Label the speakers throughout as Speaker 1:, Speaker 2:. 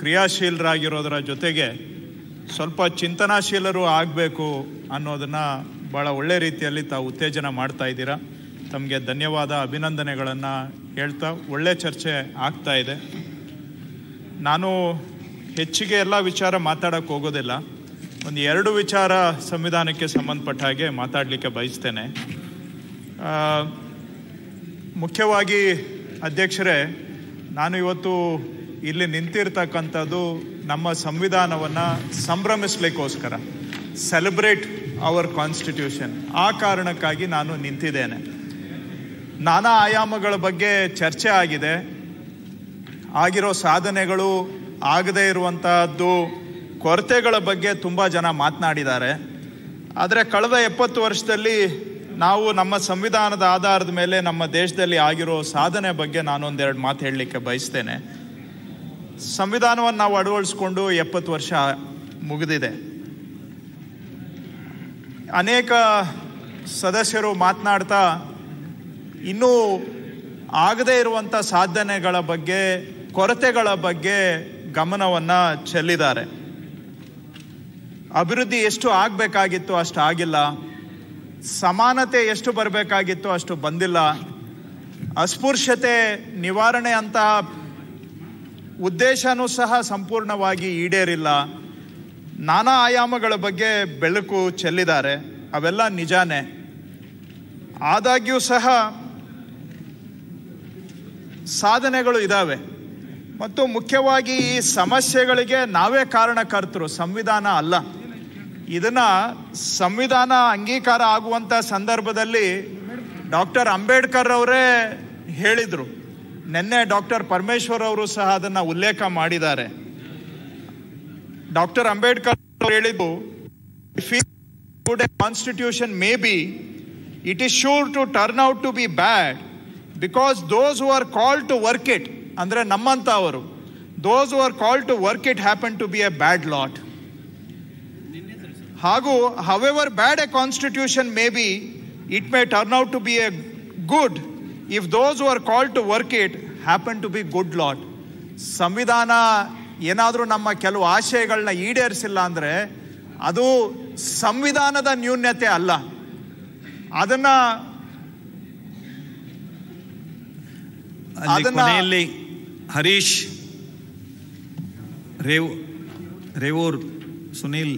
Speaker 1: ಕ್ರಿಯಾಶೀಲರಾಗಿರೋದರ ಜೊತೆಗೆ ಸ್ವಲ್ಪ ಚಿಂತನಾಶೀಲರು ಆಗಬೇಕು ಅನ್ನೋದನ್ನು ಭಾಳ ಒಳ್ಳೆ ರೀತಿಯಲ್ಲಿ ತಾವು ಉತ್ತೇಜನ ಮಾಡ್ತಾ ಇದ್ದೀರಾ ತಮಗೆ ಧನ್ಯವಾದ ಅಭಿನಂದನೆಗಳನ್ನು ಹೇಳ್ತಾ ಒಳ್ಳೆ ಚರ್ಚೆ ಆಗ್ತಾ ಇದೆ ನಾನು ಹೆಚ್ಚಿಗೆ ಎಲ್ಲ ವಿಚಾರ ಮಾತಾಡೋಕ್ಕೆ ಹೋಗೋದಿಲ್ಲ ಒಂದು ಎರಡು ವಿಚಾರ ಸಂವಿಧಾನಕ್ಕೆ ಸಂಬಂಧಪಟ್ಟ ಹಾಗೆ ಮಾತಾಡಲಿಕ್ಕೆ ಬಯಸ್ತೇನೆ ಆ, ಮುಖ್ಯವಾಗಿ ಅಧ್ಯಕ್ಷರೇ ನಾನು ಇವತ್ತು ಇಲ್ಲಿ ನಿಂತಿರ್ತಕ್ಕಂಥದ್ದು ನಮ್ಮ ಸಂವಿಧಾನವನ್ನು ಸಂಭ್ರಮಿಸ್ಲಿಕ್ಕೋಸ್ಕರ ಸೆಲೆಬ್ರೇಟ್ ಅವರ್ ಕಾನ್ಸ್ಟಿಟ್ಯೂಷನ್ ಆ ಕಾರಣಕ್ಕಾಗಿ ನಾನು ನಿಂತಿದ್ದೇನೆ ನಾನಾ ಆಯಾಮಗಳ ಬಗ್ಗೆ ಚರ್ಚೆ ಆಗಿದೆ ಆಗಿರೋ ಸಾಧನೆಗಳು ಆಗದೇ ಇರುವಂತಹದ್ದು ಕೊರತೆಗಳ ಬಗ್ಗೆ ತುಂಬ ಜನ ಮಾತನಾಡಿದ್ದಾರೆ ಆದರೆ ಕಳೆದ ಎಪ್ಪತ್ತು ವರ್ಷದಲ್ಲಿ ನಾವು ನಮ್ಮ ಸಂವಿಧಾನದ ಆಧಾರದ ಮೇಲೆ ನಮ್ಮ ದೇಶದಲ್ಲಿ ಆಗಿರೋ ಸಾಧನೆ ಬಗ್ಗೆ ನಾನೊಂದೆರಡು ಮಾತು ಹೇಳಲಿಕ್ಕೆ ಬಯಸ್ತೇನೆ ಸಂವಿಧಾನವನ್ನು ನಾವು ಅಳವಡಿಸ್ಕೊಂಡು ಎಪ್ಪತ್ತು ವರ್ಷ ಮುಗಿದಿದೆ ಅನೇಕ ಸದಸ್ಯರು ಮಾತನಾಡ್ತಾ ಇನ್ನೂ ಆಗದೇ ಇರುವಂಥ ಸಾಧನೆಗಳ ಬಗ್ಗೆ ಕೊರತೆಗಳ ಬಗ್ಗೆ ಗಮನವನ್ನು ಚೆಲ್ಲಿದ್ದಾರೆ ಅಭಿವೃದ್ಧಿ ಎಷ್ಟು ಆಗಬೇಕಾಗಿತ್ತು ಅಷ್ಟು ಆಗಿಲ್ಲ ಸಮಾನತೆ ಎಷ್ಟು ಬರಬೇಕಾಗಿತ್ತು ಅಷ್ಟು ಬಂದಿಲ್ಲ ಅಸ್ಪೃಶ್ಯತೆ ನಿವಾರಣೆ ಅಂತ ಉದ್ದೇಶನೂ ಸಹ ಸಂಪೂರ್ಣವಾಗಿ ಈಡೇರಿಲ್ಲ ನಾನಾ ಆಯಾಮಗಳ ಬಗ್ಗೆ ಬೆಳಕು ಚೆಲ್ಲಿದ್ದಾರೆ ಅವೆಲ್ಲ ನಿಜಾನೇ ಆದಾಗ್ಯೂ ಸಹ ಸಾಧನೆಗಳು ಇದ್ದಾವೆ ಮತ್ತು ಮುಖ್ಯವಾಗಿ ಈ ಸಮಸ್ಯೆಗಳಿಗೆ ನಾವೇ ಕಾರಣಕರ್ತರು ಸಂವಿಧಾನ ಅಲ್ಲ ಇದನ್ನ ಸಂವಿಧಾನ ಅಂಗೀಕಾರ ಆಗುವಂತ ಸಂದರ್ಭದಲ್ಲಿ ಡಾಕ್ಟರ್ ಅಂಬೇಡ್ಕರ್ ಅವರೇ ಹೇಳಿದ್ರು ನಿನ್ನೆ ಡಾಕ್ಟರ್ ಪರಮೇಶ್ವರ್ ಅವರು ಸಹ ಅದನ್ನ ಉಲ್ಲೇಖ ಮಾಡಿದ್ದಾರೆ ಡಾಕ್ಟರ್ ಅಂಬೇಡ್ಕರ್ ಅವರು ಹೇಳಿದ್ದು constitution may be it is sure to turn out to be bad because those who are called to work it ಅಂದ್ರೆ ನಮ್ಮಂತ ಅವರು those who are called to work it happen to be a bad lot ಹಾಗೂ however bad a constitution may be it may turn out to be a good if those who are called to work it happen to be good lot ಸಂವಿಧಾನ ಏನಾದರೂ ನಮ್ಮ ಕೆಲವು ಆಶಯಗಳನ್ನ ಈಡೇರಿಸಿಲ್ಲ ಅಂದ್ರೆ ಅದು ಸಂವಿಧಾನದ ನ್ಯೂನ್ಯತೆ ಅಲ್ಲ ಅದನ್ನ
Speaker 2: ಅಲ್ಲಿ
Speaker 1: ಅದನ್ನ-
Speaker 2: ಕೊನೆಯಲ್ಲಿ ಹರೀಶ್ ರೇವ್ ರೇವೂರ್ ಸುನೀಲ್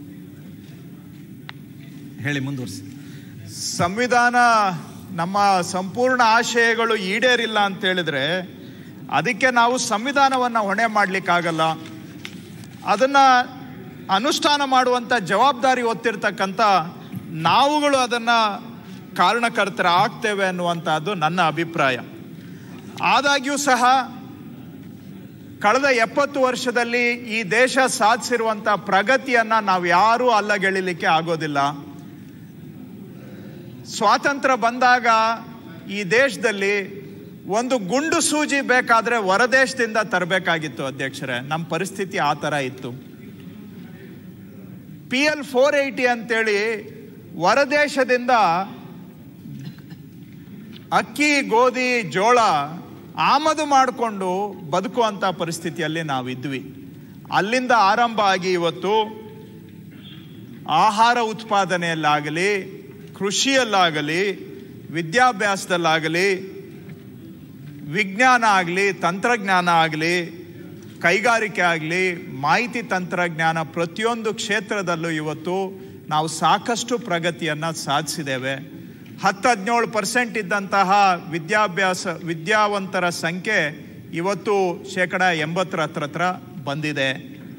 Speaker 2: ಹೇಳಿ ಮುಂದುವರಿಸಿ
Speaker 1: ಸಂವಿಧಾನ ನಮ್ಮ ಸಂಪೂರ್ಣ ಆಶಯಗಳು ಈಡೇರಿಲ್ಲ ಅಂತ ಹೇಳಿದ್ರೆ ಅದಕ್ಕೆ ನಾವು ಸಂವಿಧಾನವನ್ನ ಹೊಣೆ ಮಾಡ್ಲಿಕ್ಕಾಗಲ್ಲ ಅದನ್ನ ಅನುಷ್ಠಾನ ಮಾಡುವಂತ ಜವಾಬ್ದಾರಿ ಹೊತ್ತಿರ್ತಕ್ಕಂಥ ನಾವುಗಳು ಅದನ್ನ ಕಾರಣಕರ್ತರ ಆಗ್ತೇವೆ ಅನ್ನುವಂಥದ್ದು ನನ್ನ ಅಭಿಪ್ರಾಯ ಆದಾಗ್ಯೂ ಸಹ ಕಳೆದ ಎಪ್ಪತ್ತು ವರ್ಷದಲ್ಲಿ ಈ ದೇಶ ಸಾಧಿಸಿರುವಂತ ಪ್ರಗತಿಯನ್ನ ನಾವು ಯಾರೂ ಅಲ್ಲಗೆಳಿಲಿಕ್ಕೆ ಆಗೋದಿಲ್ಲ ಸ್ವಾತಂತ್ರ್ಯ ಬಂದಾಗ ಈ ದೇಶದಲ್ಲಿ ಒಂದು ಗುಂಡು ಸೂಜಿ ಬೇಕಾದ್ರೆ ಹೊರದೇಶದಿಂದ ತರಬೇಕಾಗಿತ್ತು ಅಧ್ಯಕ್ಷರೇ ನಮ್ಮ ಪರಿಸ್ಥಿತಿ ಆ ಥರ ಇತ್ತು ಪಿ ಎಲ್ ಫೋರ್ ಏಯ್ಟಿ ಅಂತೇಳಿ ಹೊರದೇಶದಿಂದ ಅಕ್ಕಿ ಗೋಧಿ ಜೋಳ ಆಮದು ಮಾಡಿಕೊಂಡು ಬದುಕುವಂಥ ಪರಿಸ್ಥಿತಿಯಲ್ಲಿ ನಾವಿದ್ವಿ ಅಲ್ಲಿಂದ ಆರಂಭ ಆಗಿ ಇವತ್ತು ಆಹಾರ ಉತ್ಪಾದನೆಯಲ್ಲಾಗಲಿ ಕೃಷಿಯಲ್ಲಾಗಲಿ ವಿದ್ಯಾಭ್ಯಾಸದಲ್ಲಾಗಲಿ ವಿಜ್ಞಾನ ಆಗಲಿ ತಂತ್ರಜ್ಞಾನ ಆಗಲಿ ಕೈಗಾರಿಕೆ ಆಗಲಿ ಮಾಹಿತಿ ತಂತ್ರಜ್ಞಾನ ಪ್ರತಿಯೊಂದು ಕ್ಷೇತ್ರದಲ್ಲೂ ಇವತ್ತು ನಾವು ಸಾಕಷ್ಟು ಪ್ರಗತಿಯನ್ನು ಸಾಧಿಸಿದ್ದೇವೆ ಹತ್ತು ಹದಿನೇಳು ಪರ್ಸೆಂಟ್ ಇದ್ದಂತಹ ವಿದ್ಯಾಭ್ಯಾಸ ವಿದ್ಯಾವಂತರ ಸಂಖ್ಯೆ ಇವತ್ತು ಶೇಕಡ ಎಂಬತ್ತರ ಹತ್ರ ಹತ್ರ ಬಂದಿದೆ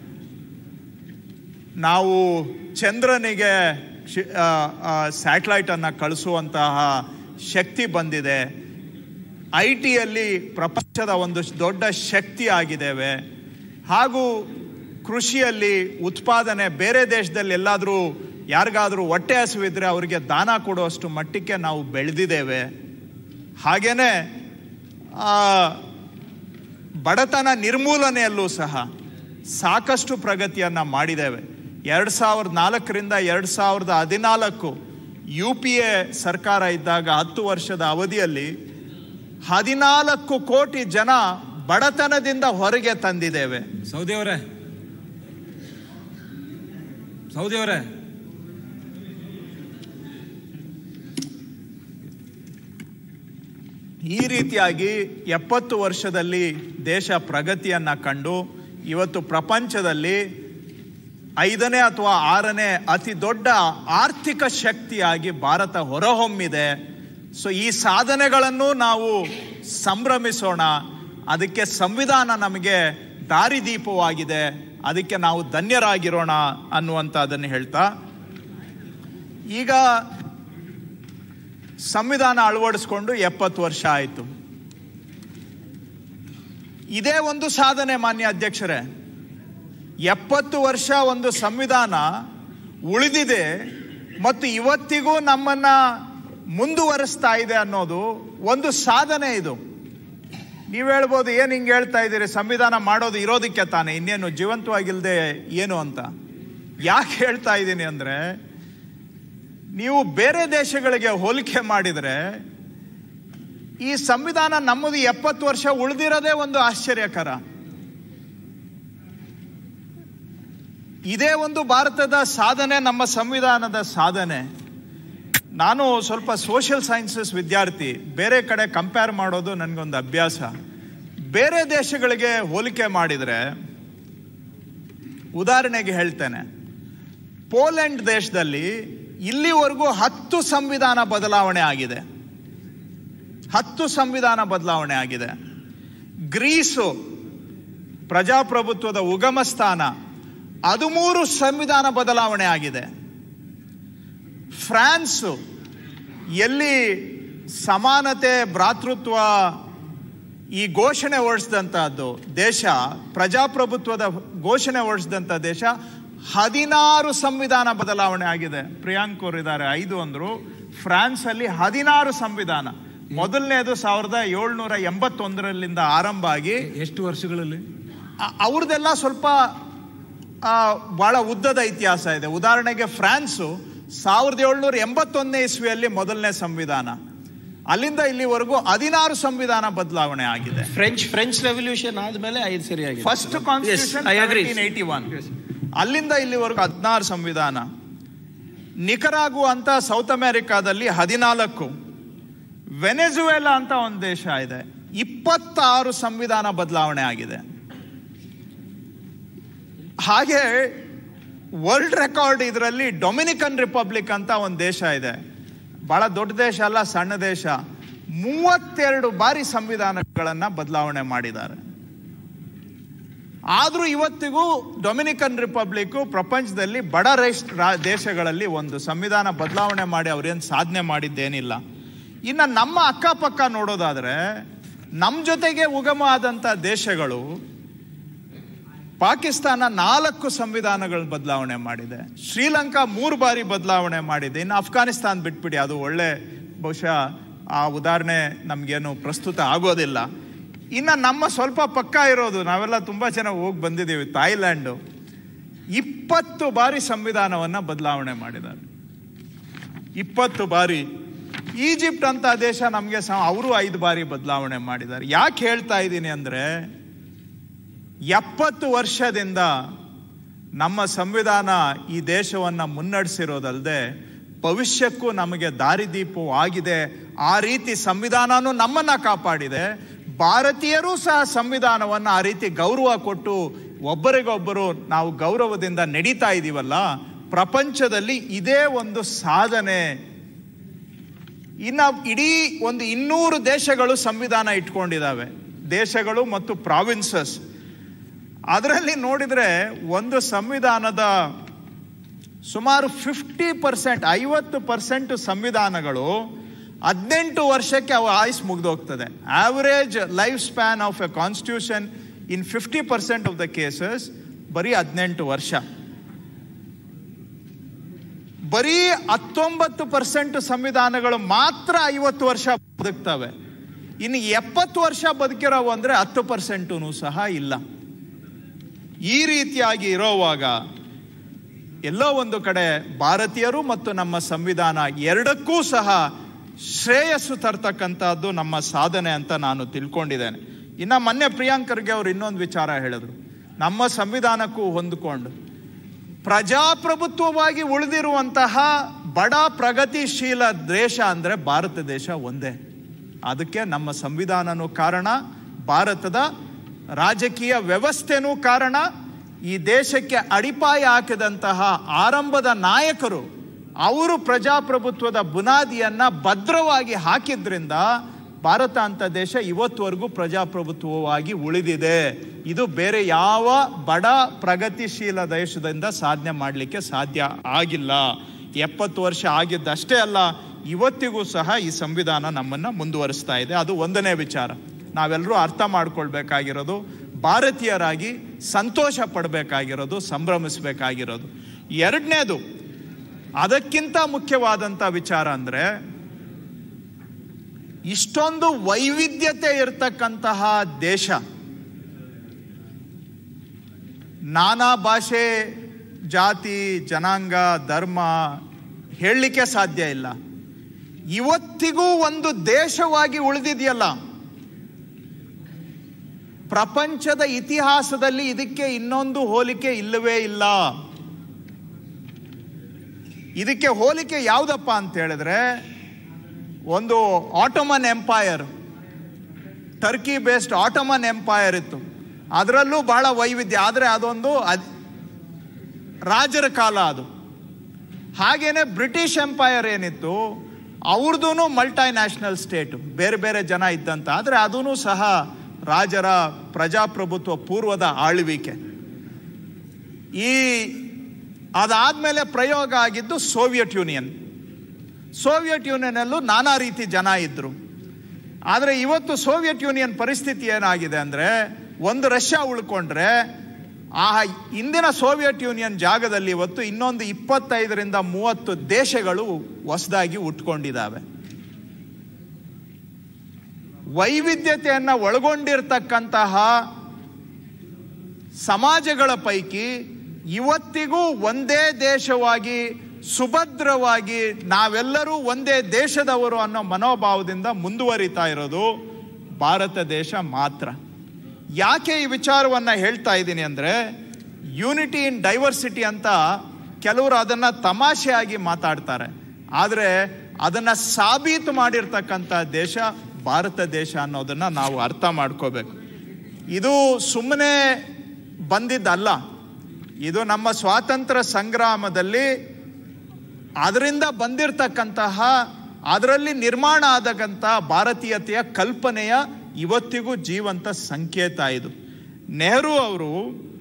Speaker 1: ನಾವು ಚಂದ್ರನಿಗೆ ಸ್ಯಾಟಲೈಟನ್ನು ಕಳಿಸುವಂತಹ ಶಕ್ತಿ ಬಂದಿದೆ ಐ ಟಿಯಲ್ಲಿ ಪ್ರಪಂಚದ ಒಂದು ದೊಡ್ಡ ಶಕ್ತಿ ಆಗಿದ್ದೇವೆ ಹಾಗೂ ಕೃಷಿಯಲ್ಲಿ ಉತ್ಪಾದನೆ ಬೇರೆ ದೇಶದಲ್ಲಿ ಎಲ್ಲಾದರೂ ಯಾರಿಗಾದರೂ ಹೊಟ್ಟೆ ಹಸಿವಿದ್ರೆ ಅವರಿಗೆ ದಾನ ಕೊಡುವಷ್ಟು ಮಟ್ಟಕ್ಕೆ ನಾವು ಬೆಳೆದಿದ್ದೇವೆ ಹಾಗೇನೆ ಆ, ಬಡತನ ನಿರ್ಮೂಲನೆಯಲ್ಲೂ ಸಹ ಸಾಕಷ್ಟು ಪ್ರಗತಿಯನ್ನು ಮಾಡಿದ್ದೇವೆ ಎರಡು ಸಾವಿರದ ನಾಲ್ಕರಿಂದ ಎರಡು ಸಾವಿರದ ಹದಿನಾಲ್ಕು ಯು ಪಿ ಎ ಸರ್ಕಾರ ಇದ್ದಾಗ ಹತ್ತು ವರ್ಷದ ಅವಧಿಯಲ್ಲಿ ಹದಿನಾಲ್ಕು ಕೋಟಿ ಜನ ಬಡತನದಿಂದ ಹೊರಗೆ ತಂದಿದ್ದೇವೆ
Speaker 2: ಸೌದಿ ಅವರೇ ಸೌದಿ ಅವರೇ
Speaker 1: ಈ ರೀತಿಯಾಗಿ ಎಪ್ಪತ್ತು ವರ್ಷದಲ್ಲಿ ದೇಶ ಪ್ರಗತಿಯನ್ನ ಕಂಡು ಇವತ್ತು ಪ್ರಪಂಚದಲ್ಲಿ ಐದನೇ ಅಥವಾ ಆರನೇ ಅತಿ ದೊಡ್ಡ ಆರ್ಥಿಕ ಶಕ್ತಿಯಾಗಿ ಭಾರತ ಹೊರಹೊಮ್ಮಿದೆ ಸೊ ಈ ಸಾಧನೆಗಳನ್ನು ನಾವು ಸಂಭ್ರಮಿಸೋಣ ಅದಕ್ಕೆ ಸಂವಿಧಾನ ನಮಗೆ ದಾರಿದೀಪವಾಗಿದೆ ಅದಕ್ಕೆ ನಾವು ಧನ್ಯರಾಗಿರೋಣ ಅನ್ನುವಂಥದ್ದನ್ನು ಹೇಳ್ತಾ ಈಗ ಸಂವಿಧಾನ ಅಳವಡಿಸ್ಕೊಂಡು ಎಪ್ಪತ್ತು ವರ್ಷ ಆಯಿತು ಇದೇ ಒಂದು ಸಾಧನೆ ಮಾನ್ಯ ಅಧ್ಯಕ್ಷರೇ ಎಪ್ಪತ್ತು ವರ್ಷ ಒಂದು ಸಂವಿಧಾನ ಉಳಿದಿದೆ ಮತ್ತು ಇವತ್ತಿಗೂ ನಮ್ಮನ್ನ ಮುಂದುವರಿಸ್ತಾ ಇದೆ ಅನ್ನೋದು ಒಂದು ಸಾಧನೆ ಇದು ನೀವು ಹೇಳ್ಬೋದು ಏನು ಹಿಂಗೆ ಹೇಳ್ತಾ ಇದ್ದೀರಿ ಸಂವಿಧಾನ ಮಾಡೋದು ಇರೋದಕ್ಕೆ ತಾನೆ ಇನ್ನೇನು ಜೀವಂತವಾಗಿಲ್ಲದೆ ಏನು ಅಂತ ಯಾಕೆ ಹೇಳ್ತಾ ಇದ್ದೀನಿ ಅಂದರೆ ನೀವು ಬೇರೆ ದೇಶಗಳಿಗೆ ಹೋಲಿಕೆ ಮಾಡಿದರೆ ಈ ಸಂವಿಧಾನ ನಮ್ಮದು ಎಪ್ಪತ್ತು ವರ್ಷ ಉಳಿದಿರೋದೇ ಒಂದು ಆಶ್ಚರ್ಯಕರ ಇದೇ ಒಂದು ಭಾರತದ ಸಾಧನೆ ನಮ್ಮ ಸಂವಿಧಾನದ ಸಾಧನೆ ನಾನು ಸ್ವಲ್ಪ ಸೋಷಿಯಲ್ ಸೈನ್ಸಸ್ ವಿದ್ಯಾರ್ಥಿ ಬೇರೆ ಕಡೆ ಕಂಪೇರ್ ಮಾಡೋದು ನನಗೊಂದು ಅಭ್ಯಾಸ ಬೇರೆ ದೇಶಗಳಿಗೆ ಹೋಲಿಕೆ ಮಾಡಿದರೆ ಉದಾಹರಣೆಗೆ ಹೇಳ್ತೇನೆ ಪೋಲೆಂಡ್ ದೇಶದಲ್ಲಿ ಇಲ್ಲಿವರೆಗೂ ಹತ್ತು ಸಂವಿಧಾನ ಬದಲಾವಣೆ ಆಗಿದೆ ಹತ್ತು ಸಂವಿಧಾನ ಬದಲಾವಣೆ ಆಗಿದೆ ಗ್ರೀಸು ಪ್ರಜಾಪ್ರಭುತ್ವದ ಉಗಮ ಸ್ಥಾನ ಹದಿಮೂರು ಸಂವಿಧಾನ ಬದಲಾವಣೆ ಆಗಿದೆ ಫ್ರಾನ್ಸು ಎಲ್ಲಿ ಸಮಾನತೆ ಭ್ರಾತೃತ್ವ ಈ ಘೋಷಣೆ ಹೊರಡಿಸಿದಂತಹದ್ದು ದೇಶ ಪ್ರಜಾಪ್ರಭುತ್ವದ ಘೋಷಣೆ ಹೊರಡಿಸಿದಂಥ ದೇಶ ಹದಿನಾರು ಸಂವಿಧಾನ ಬದಲಾವಣೆ ಆಗಿದೆ ಪ್ರಿಯಾಂಕ್ ಅವರು ಇದ್ದಾರೆ ಐದು ಅಂದ್ರು ಫ್ರಾನ್ಸ್ ಅಲ್ಲಿ ಹದಿನಾರು ಸಂವಿಧಾನ ಮೊದಲನೇದು ಸಾವಿರದ ಏಳ್ನೂರ ಎಂಬತ್ತೊಂದರಲ್ಲಿಂದ ಆರಂಭ ಆಗಿ
Speaker 2: ಎಷ್ಟು ವರ್ಷಗಳಲ್ಲಿ
Speaker 1: ಆ- ಅವ್ರದ್ದೆಲ್ಲ ಸ್ವಲ್ಪ ಆ, ಬಹಳ ಉದ್ದದ ಇತಿಹಾಸ ಇದೆ ಉದಾಹರಣೆಗೆ ಫ್ರಾನ್ಸು ಸಾವಿರದ ಏಳ್ನೂರ ಎಂಬತ್ತೊಂದನೇ ಇಸ್ವಿಯಲ್ಲಿ ಮೊದಲನೇ ಸಂವಿಧಾನ ಅಲ್ಲಿಂದ ಇಲ್ಲಿವರೆಗೂ ಹದಿನಾರು ಸಂವಿಧಾನ ಬದಲಾವಣೆ ಆಗಿದೆ
Speaker 3: ಫ್ರೆಂಚ್ ಫ್ರೆಂಚ್ ರೆವಲ್ಯೂಷನ್ ಆದ್ಮೇಲೆ ಐದು ಸರಿ ಆಗಿದೆ
Speaker 1: first constitution
Speaker 3: I agree.
Speaker 1: Eighty one ಅಲ್ಲಿಂದ ಇಲ್ಲಿವರೆಗೂ ಹದಿನಾರು ಸಂವಿಧಾನ ನಿಕರಾಗು ಅಂತ ಸೌತ್ ಅಮೆರಿಕಾದಲ್ಲಿ ಹದಿನಾಲ್ಕು ವೆನೆಜುವೆಲಾ ಅಂತ ಒಂದು ದೇಶ ಇದೆ ಇಪ್ಪತ್ತಾರು ಸಂವಿಧಾನ ಬದಲಾವಣೆ ಆಗಿದೆ ಹಾಗೆ ವರ್ಲ್ಡ್ ರೆಕಾರ್ಡ್ ಇದರಲ್ಲಿ ಡೊಮಿನಿಕನ್ ರಿಪಬ್ಲಿಕ್ ಅಂತ ಒಂದು ದೇಶ ಇದೆ ಬಹಳ ದೊಡ್ಡ ದೇಶ ಅಲ್ಲ ಸಣ್ಣ ದೇಶ ಮೂವತ್ತೆರಡು ಬಾರಿ ಸಂವಿಧಾನಗಳನ್ನ ಬದಲಾವಣೆ ಮಾಡಿದ್ದಾರೆ ಆದ್ರೂ ಇವತ್ತಿಗೂ ಡೊಮಿನಿಕನ್ ರಿಪಬ್ಲಿಕ್ ಪ್ರಪಂಚದಲ್ಲಿ ಬಡ ರೈಸ್ ರಾ- ದೇಶಗಳಲ್ಲಿ ಒಂದು ಸಂವಿಧಾನ ಬದಲಾವಣೆ ಮಾಡಿ ಅವ್ರೇನು ಸಾಧನೆ ಮಾಡಿದ್ದೇನಿಲ್ಲ ಇನ್ನು ನಮ್ಮ ಅಕ್ಕಪಕ್ಕ ನೋಡೋದಾದ್ರೆ ನಮ್ಮ ಜೊತೆಗೆ ಉಗಮ ಆದಂಥ ದೇಶಗಳು ಪಾಕಿಸ್ತಾನ ನಾಲ್ಕು ಸಂವಿಧಾನಗಳ ಬದಲಾವಣೆ ಮಾಡಿದೆ ಶ್ರೀಲಂಕಾ ಮೂರು ಬಾರಿ ಬದಲಾವಣೆ ಮಾಡಿದೆ ಇನ್ನು ಅಫ್ಘಾನಿಸ್ತಾನ್ ಬಿಟ್ಬಿಡಿ ಅದು ಒಳ್ಳೆ ಬಹುಶಃ ಆ ಉದಾಹರಣೆ ನಮಗೇನು ಪ್ರಸ್ತುತ ಆಗೋದಿಲ್ಲ ಇನ್ನು ನಮ್ಮ ಸ್ವಲ್ಪ ಪಕ್ಕ ಇರೋದು ನಾವೆಲ್ಲ ತುಂಬ ಜನ ಹೋಗಿ ಬಂದಿದ್ದೀವಿ ಥಾಯ್ಲ್ಯಾಂಡು ಇಪ್ಪತ್ತು ಬಾರಿ ಸಂವಿಧಾನವನ್ನು ಬದಲಾವಣೆ ಮಾಡಿದ್ದಾರೆ ಇಪ್ಪತ್ತು ಬಾರಿ ಈಜಿಪ್ಟ್ ಅಂತ ದೇಶ ನಮಗೆ ಸಹ ಅವರು ಐದು ಬಾರಿ ಬದಲಾವಣೆ ಮಾಡಿದ್ದಾರೆ ಯಾಕೆ ಹೇಳ್ತಾ ಇದ್ದೀನಿ ಅಂದರೆ ಎಪ್ಪತ್ತು ವರ್ಷದಿಂದ ನಮ್ಮ ಸಂವಿಧಾನ ಈ ದೇಶವನ್ನು ಮುನ್ನಡೆಸಿರೋದಲ್ಲದೆ ಭವಿಷ್ಯಕ್ಕೂ ನಮಗೆ ದಾರಿದೀಪವೂ ಆಗಿದೆ ಆ ರೀತಿ ಸಂವಿಧಾನನೂ ನಮ್ಮನ್ನ ಕಾಪಾಡಿದೆ ಭಾರತೀಯರೂ ಸಹ ಸಂವಿಧಾನವನ್ನು ಆ ರೀತಿ ಗೌರವ ಕೊಟ್ಟು ಒಬ್ಬರಿಗೊಬ್ಬರು ನಾವು ಗೌರವದಿಂದ ನಡೀತಾ ಇದ್ದೀವಲ್ಲ ಪ್ರಪಂಚದಲ್ಲಿ ಇದೇ ಒಂದು ಸಾಧನೆ ಇನ್ನು ಇಡೀ ಒಂದು ಇನ್ನೂರು ದೇಶಗಳು ಸಂವಿಧಾನ ಇಟ್ಕೊಂಡಿದ್ದಾವೆ ದೇಶಗಳು ಮತ್ತು ಪ್ರಾವಿನ್ಸಸ್ ಅದರಲ್ಲಿ ನೋಡಿದ್ರೆ ಒಂದು ಸಂವಿಧಾನದ ಸುಮಾರು ಫಿಫ್ಟಿ ಪರ್ಸೆಂಟ್ ಐವತ್ತು ಪರ್ಸೆಂಟ್ ಸಂವಿಧಾನಗಳು ಹದಿನೆಂಟು ವರ್ಷಕ್ಕೆ ಅವು ಆಯುಸ್ ಮುಗಿದೋಗ್ತದೆ average life span of a constitution in fifty percent of the cases ಬರೀ ಹದಿನೆಂಟು ವರ್ಷ ಬರೀ ಹತ್ತೊಂಬತ್ತು ಪರ್ಸೆಂಟ್ ಸಂವಿಧಾನಗಳು ಮಾತ್ರ ಐವತ್ತು ವರ್ಷ ಬದುಕ್ತವೆ ಇನ್ನು ಎಪ್ಪತ್ತು ವರ್ಷ ಬದುಕಿರೋವು ಅಂದ್ರೆ ಹತ್ತು ಪರ್ಸೆಂಟೂ ಸಹ ಇಲ್ಲ ಈ ರೀತಿಯಾಗಿ ಇರೋವಾಗ ಎಲ್ಲೋ ಒಂದು ಕಡೆ ಭಾರತೀಯರು ಮತ್ತು ನಮ್ಮ ಸಂವಿಧಾನ ಎರಡಕ್ಕೂ ಸಹ ಶ್ರೇಯಸ್ಸು ತರ್ತಕ್ಕಂಥದ್ದು ನಮ್ಮ ಸಾಧನೆ ಅಂತ ನಾನು ತಿಳ್ಕೊಂಡಿದ್ದೇನೆ ಇನ್ನು ಮೊನ್ನೆ ಪ್ರಿಯಾಂಕ್ ಖರ್ಗೆ ಅವರು ಇನ್ನೊಂದು ವಿಚಾರ ಹೇಳಿದ್ರು ನಮ್ಮ ಸಂವಿಧಾನಕ್ಕೂ ಹೊಂದಿಕೊಂಡು ಪ್ರಜಾಪ್ರಭುತ್ವವಾಗಿ ಉಳಿದಿರುವಂತಹ ಬಡ ಪ್ರಗತಿಶೀಲ ದೇಶ ಅಂದರೆ ಭಾರತ ದೇಶ ಒಂದೇ ಅದಕ್ಕೆ ನಮ್ಮ ಸಂವಿಧಾನನೂ ಕಾರಣ ಭಾರತದ ರಾಜಕೀಯ ವ್ಯವಸ್ಥೆನೂ ಕಾರಣ ಈ ದೇಶಕ್ಕೆ ಅಡಿಪಾಯ ಹಾಕಿದಂತಹ ಆರಂಭದ ನಾಯಕರು ಅವರು ಪ್ರಜಾಪ್ರಭುತ್ವದ ಬುನಾದಿಯನ್ನ ಭದ್ರವಾಗಿ ಹಾಕಿದ್ರಿಂದ ಭಾರತ ಅಂತ ದೇಶ ಇವತ್ತುವರೆಗೂ ಪ್ರಜಾಪ್ರಭುತ್ವವಾಗಿ ಉಳಿದಿದೆ ಇದು ಬೇರೆ ಯಾವ ಬಡ ಪ್ರಗತಿಶೀಲ ದೇಶದಿಂದ ಸಾಧನೆ ಮಾಡಲಿಕ್ಕೆ ಸಾಧ್ಯ ಆಗಿಲ್ಲ ಎಪ್ಪತ್ತು ವರ್ಷ ಆಗಿದ್ದಷ್ಟೇ ಅಲ್ಲ ಇವತ್ತಿಗೂ ಸಹ ಈ ಸಂವಿಧಾನ ನಮ್ಮನ್ನ ಮುಂದುವರಿಸ್ತಾ ಇದೆ ಅದು ಒಂದನೇ ವಿಚಾರ ನಾವೆಲ್ಲರೂ ಅರ್ಥ ಮಾಡ್ಕೊಳ್ಬೇಕಾಗಿರೋದು ಭಾರತೀಯರಾಗಿ ಸಂತೋಷ ಪಡಬೇಕಾಗಿರೋದು ಸಂಭ್ರಮಿಸಬೇಕಾಗಿರೋದು ಎರಡನೇದು ಅದಕ್ಕಿಂತ ಮುಖ್ಯವಾದಂಥ ವಿಚಾರ ಅಂದರೆ ಇಷ್ಟೊಂದು ವೈವಿಧ್ಯತೆ ಇರತಕ್ಕಂತಹ ದೇಶ ನಾನಾ ಭಾಷೆ ಜಾತಿ ಜನಾಂಗ ಧರ್ಮ ಹೇಳಲಿಕ್ಕೆ ಸಾಧ್ಯ ಇಲ್ಲ ಇವತ್ತಿಗೂ ಒಂದು ದೇಶವಾಗಿ ಉಳಿದಿದೆಯಲ್ಲ ಪ್ರಪಂಚದ ಇತಿಹಾಸದಲ್ಲಿ ಇದಕ್ಕೆ ಇನ್ನೊಂದು ಹೋಲಿಕೆ ಇಲ್ಲವೇ ಇಲ್ಲ ಇದಕ್ಕೆ ಹೋಲಿಕೆ ಯಾವುದಪ್ಪ ಅಂತ ಹೇಳಿದ್ರೆ ಒಂದು Ottoman empire Turkey based Ottoman empire ಇತ್ತು ಅದರಲ್ಲೂ ಬಹಳ ವೈವಿಧ್ಯ ಆದರೆ ಅದೊಂದು ಅದ್- ರಾಜರ ಕಾಲ ಅದು ಹಾಗೇನೆ ಬ್ರಿಟಿಷ್ ಎಂಪೈರ್ ಏನಿತ್ತು ಅವ್ರದ್ದು ಮಲ್ಟಿ ನ್ಯಾಷನಲ್ ಸ್ಟೇಟ್ ಬೇರೆ ಬೇರೆ ಜನ ಇದ್ದಂತ ಆದರೆ ಅದೂ ಸಹ ರಾಜರ ಪ್ರಜಾಪ್ರಭುತ್ವ ಪೂರ್ವದ ಆಳ್ವಿಕೆ ಈ ಅದಾದ್ಮೇಲೆ ಪ್ರಯೋಗ ಆಗಿದ್ದು ಸೋವಿಯತ್ ಯೂನಿಯನ್ ಸೋವಿಯತ್ ಯೂನಿಯನ್ನಲ್ಲೂ ನಾನಾ ರೀತಿ ಜನ ಇದ್ರು ಆದರೆ ಇವತ್ತು ಸೋವಿಯತ್ ಯೂನಿಯನ್ ಪರಿಸ್ಥಿತಿ ಏನಾಗಿದೆ ಅಂದರೆ ಒಂದು ರಷ್ಯಾ ಉಳ್ಕೊಂಡ್ರೆ ಆ ಇಂದಿನ ಸೋವಿಯತ್ ಯೂನಿಯನ್ ಜಾಗದಲ್ಲಿ ಇವತ್ತು ಇನ್ನೊಂದು ಇಪ್ಪತ್ತೈದರಿಂದ ಮೂವತ್ತು ದೇಶಗಳು ಹೊಸದಾಗಿ ಉಟ್ಕೊಂಡಿದ್ದಾವೆ ವೈವಿಧ್ಯತೆಯನ್ನು ಒಳಗೊಂಡಿರ್ತಕ್ಕಂತಹ ಸಮಾಜಗಳ ಪೈಕಿ ಇವತ್ತಿಗೂ ಒಂದೇ ದೇಶವಾಗಿ ಸುಭದ್ರವಾಗಿ ನಾವೆಲ್ಲರೂ ಒಂದೇ ದೇಶದವರು ಅನ್ನೋ ಮನೋಭಾವದಿಂದ ಮುಂದುವರಿತಾ ಇರೋದು ಭಾರತ ದೇಶ ಮಾತ್ರ ಯಾಕೆ ಈ ವಿಚಾರವನ್ನು ಹೇಳ್ತಾ ಇದ್ದೀನಿ ಅಂದರೆ ಯೂನಿಟಿ ಇನ್ ಡೈವರ್ಸಿಟಿ ಅಂತ ಕೆಲವರು ಅದನ್ನು ತಮಾಷೆಯಾಗಿ ಮಾತಾಡ್ತಾರೆ ಆದರೆ ಅದನ್ನು ಸಾಬೀತು ಮಾಡಿರ್ತಕ್ಕಂಥ ದೇಶ ಭಾರತ ದೇಶ ಅನ್ನೋದನ್ನು ನಾವು ಅರ್ಥ ಮಾಡ್ಕೋಬೇಕು ಇದು ಸುಮ್ಮನೆ ಬಂದಿದ್ದಲ್ಲ ಇದು ನಮ್ಮ ಸ್ವಾತಂತ್ರ್ಯ ಸಂಗ್ರಾಮದಲ್ಲಿ ಅದರಿಂದ ಬಂದಿರತಕ್ಕಂತಹ ಅದರಲ್ಲಿ ನಿರ್ಮಾಣ ಆದಕ್ಕಂಥ ಭಾರತೀಯತೆಯ ಕಲ್ಪನೆಯ ಇವತ್ತಿಗೂ ಜೀವಂತ ಸಂಕೇತ ಇದು ನೆಹರು ಅವರು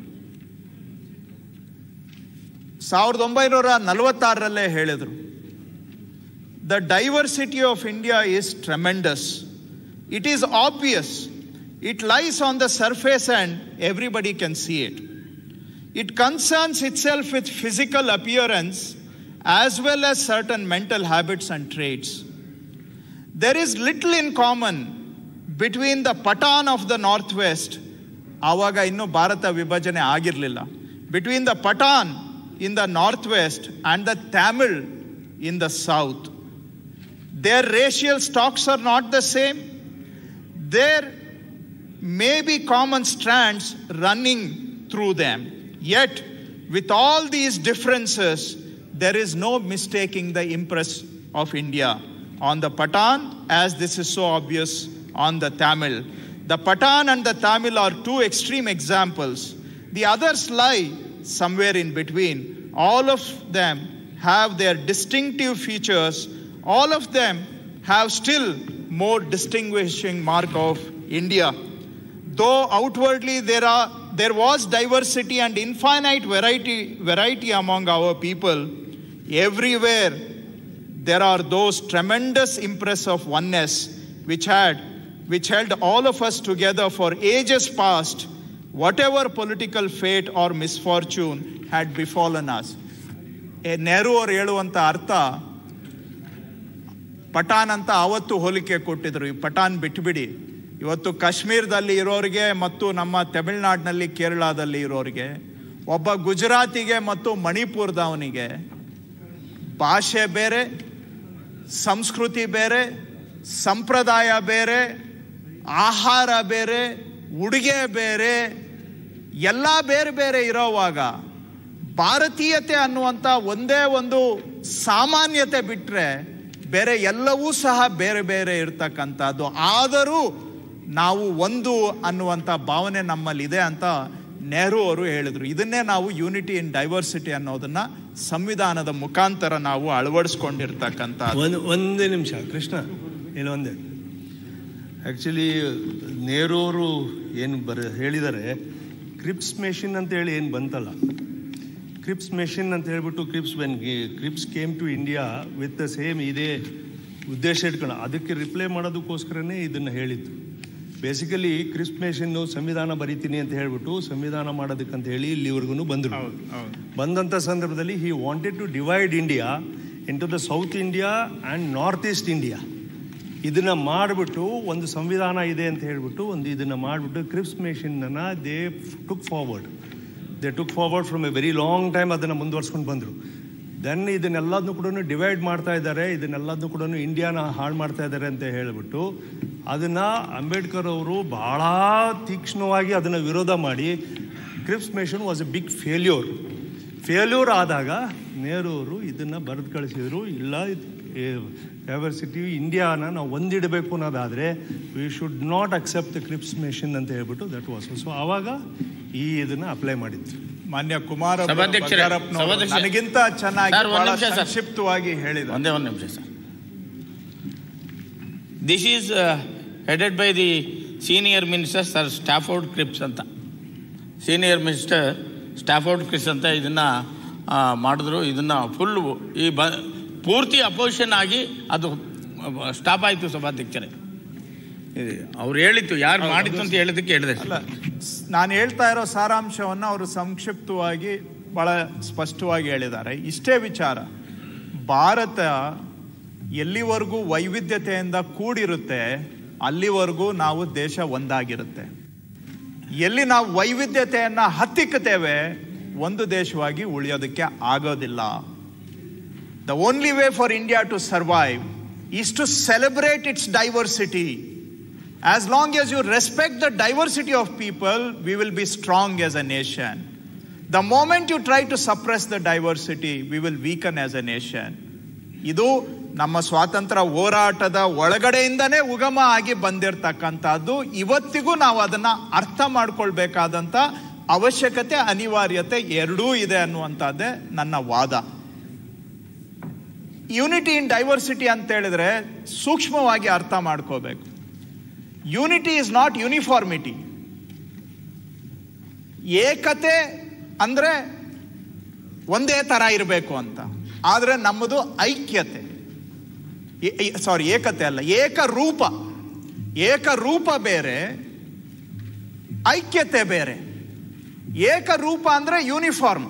Speaker 1: ಸಾವಿರದ ಒಂಬೈನೂರ ನಲವತ್ತಾರರಲ್ಲೇ ಹೇಳಿದರು the diversity of India is tremendous it is obvious it lies on the surface and everybody can see it It concerns itself with physical appearance as well as certain mental habits and traits. There is little in common between the Patan of the Northwest, ಆವಾಗ ಇನ್ನೂ ಭಾರತ ವಿಭಜನೆ ಆಗಿರಲಿಲ್ಲ between the Pathan in the north west and the Tamil in the south their racial stocks are not the same there may be common strands running through them. Yet, with all these differences, there is no mistaking the impress of India on the Patan, as this is so obvious on the Tamil. The Patan and the Tamil are two extreme examples. The others lie somewhere in between. All of them have their distinctive features. All of them have still more distinguishing mark of India. Though outwardly there are there was diversity and infinite variety variety among our people, everywhere there are those tremendous impress of oneness which had which held all of us together for ages past, whatever political fate or misfortune had befallen us. ಎ ನೆಹರು ಅವರು ಹೇಳುವಂಥ ಅರ್ಥ ಪಠಾನ್ ಅಂತ ಆವತ್ತು ಹೋಲಿಕೆ ಕೊಟ್ಟಿದ್ರು ಈ ಪಠಾನ್ ಬಿಟ್ಬಿಡಿ ಇವತ್ತು ಕಾಶ್ಮೀರದಲ್ಲಿ ಇರೋರಿಗೆ ಮತ್ತು ನಮ್ಮ ತಮಿಳ್ನಾಡಿನಲ್ಲಿ ಕೇರಳದಲ್ಲಿ ಇರೋರಿಗೆ ಒಬ್ಬ ಗುಜರಾತಿಗೆ ಮತ್ತು ಮಣಿಪುರದವನಿಗೆ ಭಾಷೆ ಬೇರೆ ಸಂಸ್ಕೃತಿ ಬೇರೆ ಸಂಪ್ರದಾಯ ಬೇರೆ ಆಹಾರ ಬೇರೆ ಉಡುಗೆ ಬೇರೆ ಎಲ್ಲ ಬೇರೆ ಬೇರೆ ಇರೋವಾಗ ಭಾರತೀಯತೆ ಅನ್ನುವಂಥ ಒಂದೇ ಒಂದು ಸಾಮಾನ್ಯತೆ ಬಿಟ್ಟರೆ ಬೇರೆ ಎಲ್ಲವೂ ಸಹ ಬೇರೆ ಬೇರೆ ಇರ್ತಕ್ಕಂಥದ್ದು ಆದರೂ ನಾವು ಒಂದು ಅನ್ನುವಂಥ ಭಾವನೆ ನಮ್ಮಲ್ಲಿದೆ ಅಂತ ನೆಹರು ಅವರು ಹೇಳಿದರು ಇದನ್ನೇ ನಾವು ಯೂನಿಟಿ ಇನ್ ಡೈವರ್ಸಿಟಿ ಅನ್ನೋದನ್ನ ಸಂವಿಧಾನದ ಮುಖಾಂತರ ನಾವು ಅಳವಡಿಸ್ಕೊಂಡಿರ್ತಕ್ಕಂಥ
Speaker 4: ಒಂದು ಒಂದೇ ನಿಮಿಷ ಕೃಷ್ಣ ಇಲ್ಲಿ ಒಂದೇ ಆ್ಯಕ್ಚುಲಿ ನೆಹರು ಅವರು ಏನು ಬರ ಹೇಳಿದ್ದಾರೆ ಕ್ರಿಪ್ಸ್ ಮೆಷಿನ್ ಅಂತ ಹೇಳಿ ಏನು ಬಂತಲ್ಲ ಕ್ರಿಪ್ಸ್ ಮೆಷಿನ್ ಅಂತ ಹೇಳ್ಬಿಟ್ಟು Cripps when Cripps came to India with the same ಇದೇ ಉದ್ದೇಶ ಇಟ್ಕೊಂಡು ಅದಕ್ಕೆ ರಿಪ್ಲೈ ಮಾಡೋದಕ್ಕೋಸ್ಕರನೇ ಇದನ್ನು ಹೇಳಿದ್ದು ಬೇಸಿಕಲಿ ಕ್ರಿಪ್ಸ್ ಮೆಷಿನ್ನು ಸಂವಿಧಾನ ಬರಿತೀನಿ ಅಂತ ಹೇಳ್ಬಿಟ್ಟು ಸಂವಿಧಾನ ಮಾಡೋದಕ್ಕಂತ ಹೇಳಿ ಇಲ್ಲಿವರೆಗೂ ಬಂದರು
Speaker 1: ಹೌದು ಹೌದು
Speaker 4: ಬಂದಂಥ ಸಂದರ್ಭದಲ್ಲಿ he wanted to divide India into the south India and north east India ಇದನ್ನ ಮಾಡಿಬಿಟ್ಟು ಒಂದು ಸಂವಿಧಾನ ಇದೆ ಅಂತ ಹೇಳ್ಬಿಟ್ಟು ಒಂದು ಇದನ್ನ ಮಾಡಿಬಿಟ್ಟು ಕ್ರಿಪ್ಸ್ ಮೆಷಿನ್ನ they took forward they took forward from a very long time ಅದನ್ನು ಮುಂದುವರ್ಸ್ಕೊಂಡು ಬಂದರು ದೆನ್ ಇದನ್ನೆಲ್ಲದನ್ನು ಕೂಡ ಡಿವೈಡ್ ಮಾಡ್ತಾ ಇದ್ದಾರೆ ಇದನ್ನೆಲ್ಲದನ್ನು ಕೂಡ ಇಂಡಿಯಾನ ಹಾಳು ಮಾಡ್ತಾ ಇದ್ದಾರೆ ಅಂತ ಹೇಳಿಬಿಟ್ಟು ಅದನ್ನು ಅಂಬೇಡ್ಕರ್ ಅವರು ಬಹಳ ತೀಕ್ಷ್ಣವಾಗಿ ಅದನ್ನು ವಿರೋಧ ಮಾಡಿ Cripps mission was a big failure failure ಆದಾಗ ನೆಹರು ಅವರು ಇದನ್ನು ಬರೆದು ಕಳಿಸಿದ್ರು ಇಲ್ಲ ಡೈವರ್ಸಿಟಿ ಇಂಡಿಯಾನ ನಾವು ಒಂದಿಡಬೇಕು ಅನ್ನೋದಾದರೆ we should not accept the Cripps mission ಅಂತ ಹೇಳ್ಬಿಟ್ಟು ದಟ್ ವಾಸ್ ಸೊ ಆವಾಗ ಈ ಇದನ್ನು ಅಪ್ಲೈ ಮಾಡಿತ್ತು
Speaker 1: ಮಾನ್ಯ ಕುಮಾರ
Speaker 3: ಸಭಾಧ್ಯಕ್ಷರೇ,
Speaker 1: ಬಂಗಾರಪ್ಪನವರು
Speaker 3: ಸಭಾಧ್ಯಕ್ಷ-
Speaker 1: ನನಗಿಂತ ಚೆನ್ನಾಗಿ
Speaker 3: ಸರ್, ಒಂದ್
Speaker 1: ಬಹಳ
Speaker 3: ನಿಮಿಷ ಸರ್.
Speaker 1: ಸಂಕ್ಷಿಪ್ತವಾಗಿ ಹೇಳಿದ
Speaker 3: ಒಂದೇ ಒಂದು ನಿಮಿಷ sir this is headed by the senior minister sir Stafford Cripps ಅಂತ ಸೀನಿಯರ್ ಮಿನಿಸ್ಟರ್ ಸ್ಟಾಫೋರ್ಡ್ ಕ್ರಿಪ್ಸ್ ಅಂತ ಇದನ್ನು ಮಾಡಿದ್ರು ಇದನ್ನು ಫುಲ್ ಈ ಬ ಪೂರ್ತಿ ಅಪೋಸಿಷನ್ ಆಗಿ ಅದು ಸ್ಟಾಪ್ ಆಯಿತು ಸಭಾಧ್ಯಕ್ಷರೇ ಇದು ಅವ್ರು ಹೇಳಿತ್ತು ಯಾರು ಮಾಡಿತ್ತು ಅಂತ ಹೇಳಿದ್ದಕ್ಕೆ ಹೇಳಿದೆ
Speaker 1: ಅಲ್ಲ ಸ್- ನಾನು ಹೇಳ್ತಾ ಇರೋ ಸಾರಾಂಶವನ್ನು ಅವರು ಸಂಕ್ಷಿಪ್ತವಾಗಿ ಬಹಳ ಸ್ಪಷ್ಟವಾಗಿ ಹೇಳಿದ್ದಾರೆ ಇಷ್ಟೇ ವಿಚಾರ ಭಾರತ ಎಲ್ಲಿವರೆಗೂ ವೈವಿಧ್ಯತೆಯಿಂದ ಕೂಡಿರುತ್ತೆ ಅಲ್ಲಿವರೆಗೂ ನಾವು ದೇಶ ಒಂದಾಗಿರುತ್ತೆ ಎಲ್ಲಿ ನಾವು ವೈವಿಧ್ಯತೆಯನ್ನ ಹತ್ತಿಕ್ಕುತ್ತೇವೆ ಒಂದು ದೇಶವಾಗಿ ಉಳಿಯೋದಕ್ಕೆ ಆಗೋದಿಲ್ಲ the only way for India to survive is to celebrate its diversity As long as you respect the diversity of people, we will be strong as a nation. The moment you try to suppress the diversity, we will weaken as a nation. ಇದು ನಮ್ಮ ಸ್ವಾತಂತ್ರ್ಯ ಹೋರಾಟದ ಒಳಗಡೆಯಿಂದನೇ ಉಗಮ ಆಗಿ ಬಂದಿರತಕ್ಕಂಥದ್ದು ಇವತ್ತಿಗೂ ನಾವು ಅದನ್ನ ಅರ್ಥ ಮಾಡ್ಕೊಳ್ಬೇಕಾದಂಥ ಅವಶ್ಯಕತೆ ಅನಿವಾರ್ಯತೆ ಎರಡೂ ಇದೆ ಅನ್ನುವಂಥದ್ದೇ ನನ್ನ ವಾದ ಯೂನಿಟಿ ಇನ್ ಡೈವರ್ಸಿಟಿ ಅಂತ ಹೇಳಿದ್ರೆ ಸೂಕ್ಷ್ಮವಾಗಿ ಅರ್ಥ ಮಾಡ್ಕೋಬೇಕು ಯೂನಿಟಿ ಇಸ್ ನಾಟ್ ಯೂನಿಫಾರ್ಮಿಟಿ ಏಕತೆ ಅಂದ್ರೆ ಒಂದೇ ತರ ಇರಬೇಕು ಅಂತ ಆದ್ರೆ ನಮ್ಮದು ಐಕ್ಯತೆ ಸಾರಿ ಏಕತೆ ಅಲ್ಲ ಏಕರೂಪ ಏಕರೂಪ ಬೇರೆ ಐಕ್ಯತೆ ಬೇರೆ ಏಕರೂಪ ಅಂದ್ರೆ ಯೂನಿಫಾರ್ಮ್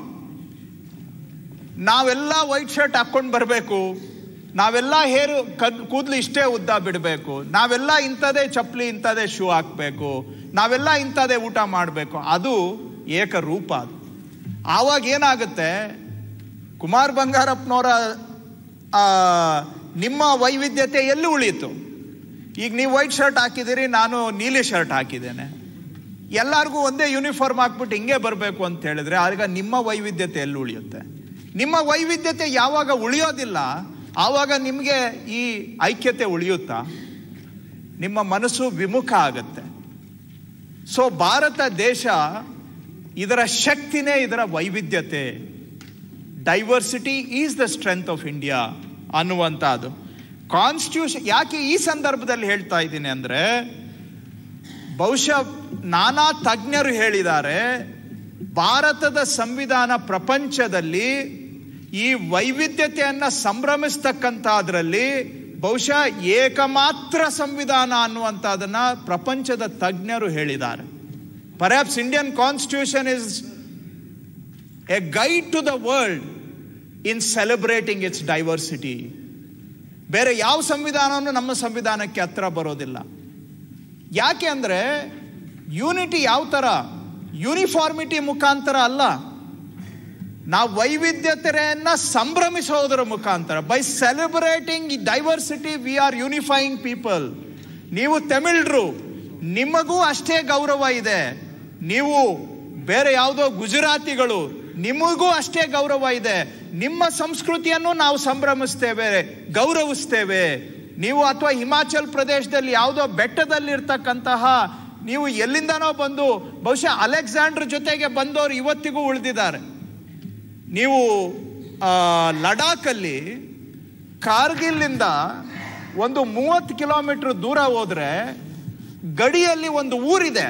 Speaker 1: ನಾವೆಲ್ಲ ವೈಟ್ ಶರ್ಟ್ ಹಾಕೊಂಡು ಬರಬೇಕು ನಾವೆಲ್ಲ ಹೇರು ಕದ್ ಕೂದಲು ಇಷ್ಟೇ ಉದ್ದ ಬಿಡಬೇಕು ನಾವೆಲ್ಲ ಇಂಥದೇ ಚಪ್ಪಲಿ ಇಂಥದೇ ಶೂ ಹಾಕಬೇಕು ನಾವೆಲ್ಲ ಇಂಥದೇ ಊಟ ಮಾಡಬೇಕು ಅದು ಏಕರೂಪ ಅದು ಆವಾಗ ಏನಾಗುತ್ತೆ ಕುಮಾರ್ ಬಂಗಾರಪ್ಪನವರ ಆ, ನಿಮ್ಮ ವೈವಿಧ್ಯತೆ ಎಲ್ಲಿ ಉಳೀತು ಈಗ ನೀವು ವೈಟ್ ಶರ್ಟ್ ಹಾಕಿದ್ದೀರಿ ನಾನು ನೀಲಿ ಶರ್ಟ್ ಹಾಕಿದ್ದೇನೆ ಎಲ್ಲರಿಗೂ ಒಂದೇ ಯೂನಿಫಾರ್ಮ್ ಹಾಕ್ಬಿಟ್ಟು ಹಿಂಗೆ ಬರಬೇಕು ಅಂತ ಹೇಳಿದ್ರೆ ಆಗ ನಿಮ್ಮ ವೈವಿಧ್ಯತೆ ಎಲ್ಲಿ ಉಳಿಯುತ್ತೆ ನಿಮ್ಮ ವೈವಿಧ್ಯತೆ ಯಾವಾಗ ಉಳಿಯೋದಿಲ್ಲ ಆವಾಗ ನಿಮಗೆ ಈ ಐಕ್ಯತೆ ಉಳಿಯುತ್ತಾ ನಿಮ್ಮ ಮನಸ್ಸು ವಿಮುಖ ಆಗುತ್ತೆ ಸೊ ಭಾರತ ದೇಶ ಇದರ ಶಕ್ತಿನೇ ಇದರ ವೈವಿಧ್ಯತೆ diversity is the strength of India ಅನ್ನುವಂಥದ್ದು ಕಾನ್ಸ್ಟಿಟ್ಯೂಷನ್ ಯಾಕೆ ಈ ಸಂದರ್ಭದಲ್ಲಿ ಹೇಳ್ತಾ ಇದ್ದೀನಿ ಅಂದ್ರೆ ಬಹುಶಃ ನಾನಾ ತಜ್ಞರು ಹೇಳಿದ್ದಾರೆ ಭಾರತದ ಸಂವಿಧಾನ ಪ್ರಪಂಚದಲ್ಲಿ ಈ ವೈವಿಧ್ಯತೆಯನ್ನ ಸಂಭ್ರಮಿಸ್ತಕ್ಕಂಥದ್ರಲ್ಲಿ ಬಹುಶಃ ಏಕಮಾತ್ರ ಸಂವಿಧಾನ ಅನ್ನುವಂಥದ್ದನ್ನ ಪ್ರಪಂಚದ ತಜ್ಞರು ಹೇಳಿದ್ದಾರೆ perhaps Indian constitution is a guide to the world in celebrating its diversity ಬೇರೆ ಯಾವ ಸಂವಿಧಾನವೂ ನಮ್ಮ ಸಂವಿಧಾನಕ್ಕೆ ಹತ್ರ ಬರೋದಿಲ್ಲ ಯಾಕೆ ಅಂದ್ರೆ ಯೂನಿಟಿ ಯಾವ ತರ ಯೂನಿಫಾರ್ಮಿಟಿ ಮುಖಾಂತರ ಅಲ್ಲ ನಾವು ವೈವಿಧ್ಯತೆಯನ್ನ ಸಂಭ್ರಮಿಸೋದರ ಮುಖಾಂತರ by celebrating diversity we are unifying people ನೀವು ತಮಿಳ್ರು ನಿಮಗೂ ಅಷ್ಟೇ ಗೌರವ ಇದೆ ನೀವು ಬೇರೆ ಯಾವುದೋ ಗುಜರಾತಿಗಳು ನಿಮಗೂ ಅಷ್ಟೇ ಗೌರವ ಇದೆ ನಿಮ್ಮ ಸಂಸ್ಕೃತಿಯನ್ನು ನಾವು ಸಂಭ್ರಮಿಸ್ತೇವೆ ಗೌರವಿಸ್ತೇವೆ ನೀವು ಅಥವಾ ಹಿಮಾಚಲ್ ಪ್ರದೇಶದಲ್ಲಿ ಯಾವುದೋ ಬೆಟ್ಟದಲ್ಲಿರ್ತಕ್ಕಂತಹ ನೀವು ಎಲ್ಲಿಂದನೋ ಬಂದು ಬಹುಶಃ ಅಲೆಕ್ಸಾಂಡರ್ ಜೊತೆಗೆ ಬಂದವರು ಇವತ್ತಿಗೂ ಉಳಿದಿದ್ದಾರೆ ನೀವು ಆ, ಲಡಾಖಲ್ಲಿ ಕಾರ್ಗಿಲ್ನಿಂದ ಒಂದು ಮೂವತ್ತು ಕಿಲೋಮೀಟರ್ ದೂರ ಹೋದ್ರೆ ಗಡಿಯಲ್ಲಿ ಒಂದು ಊರಿದೆ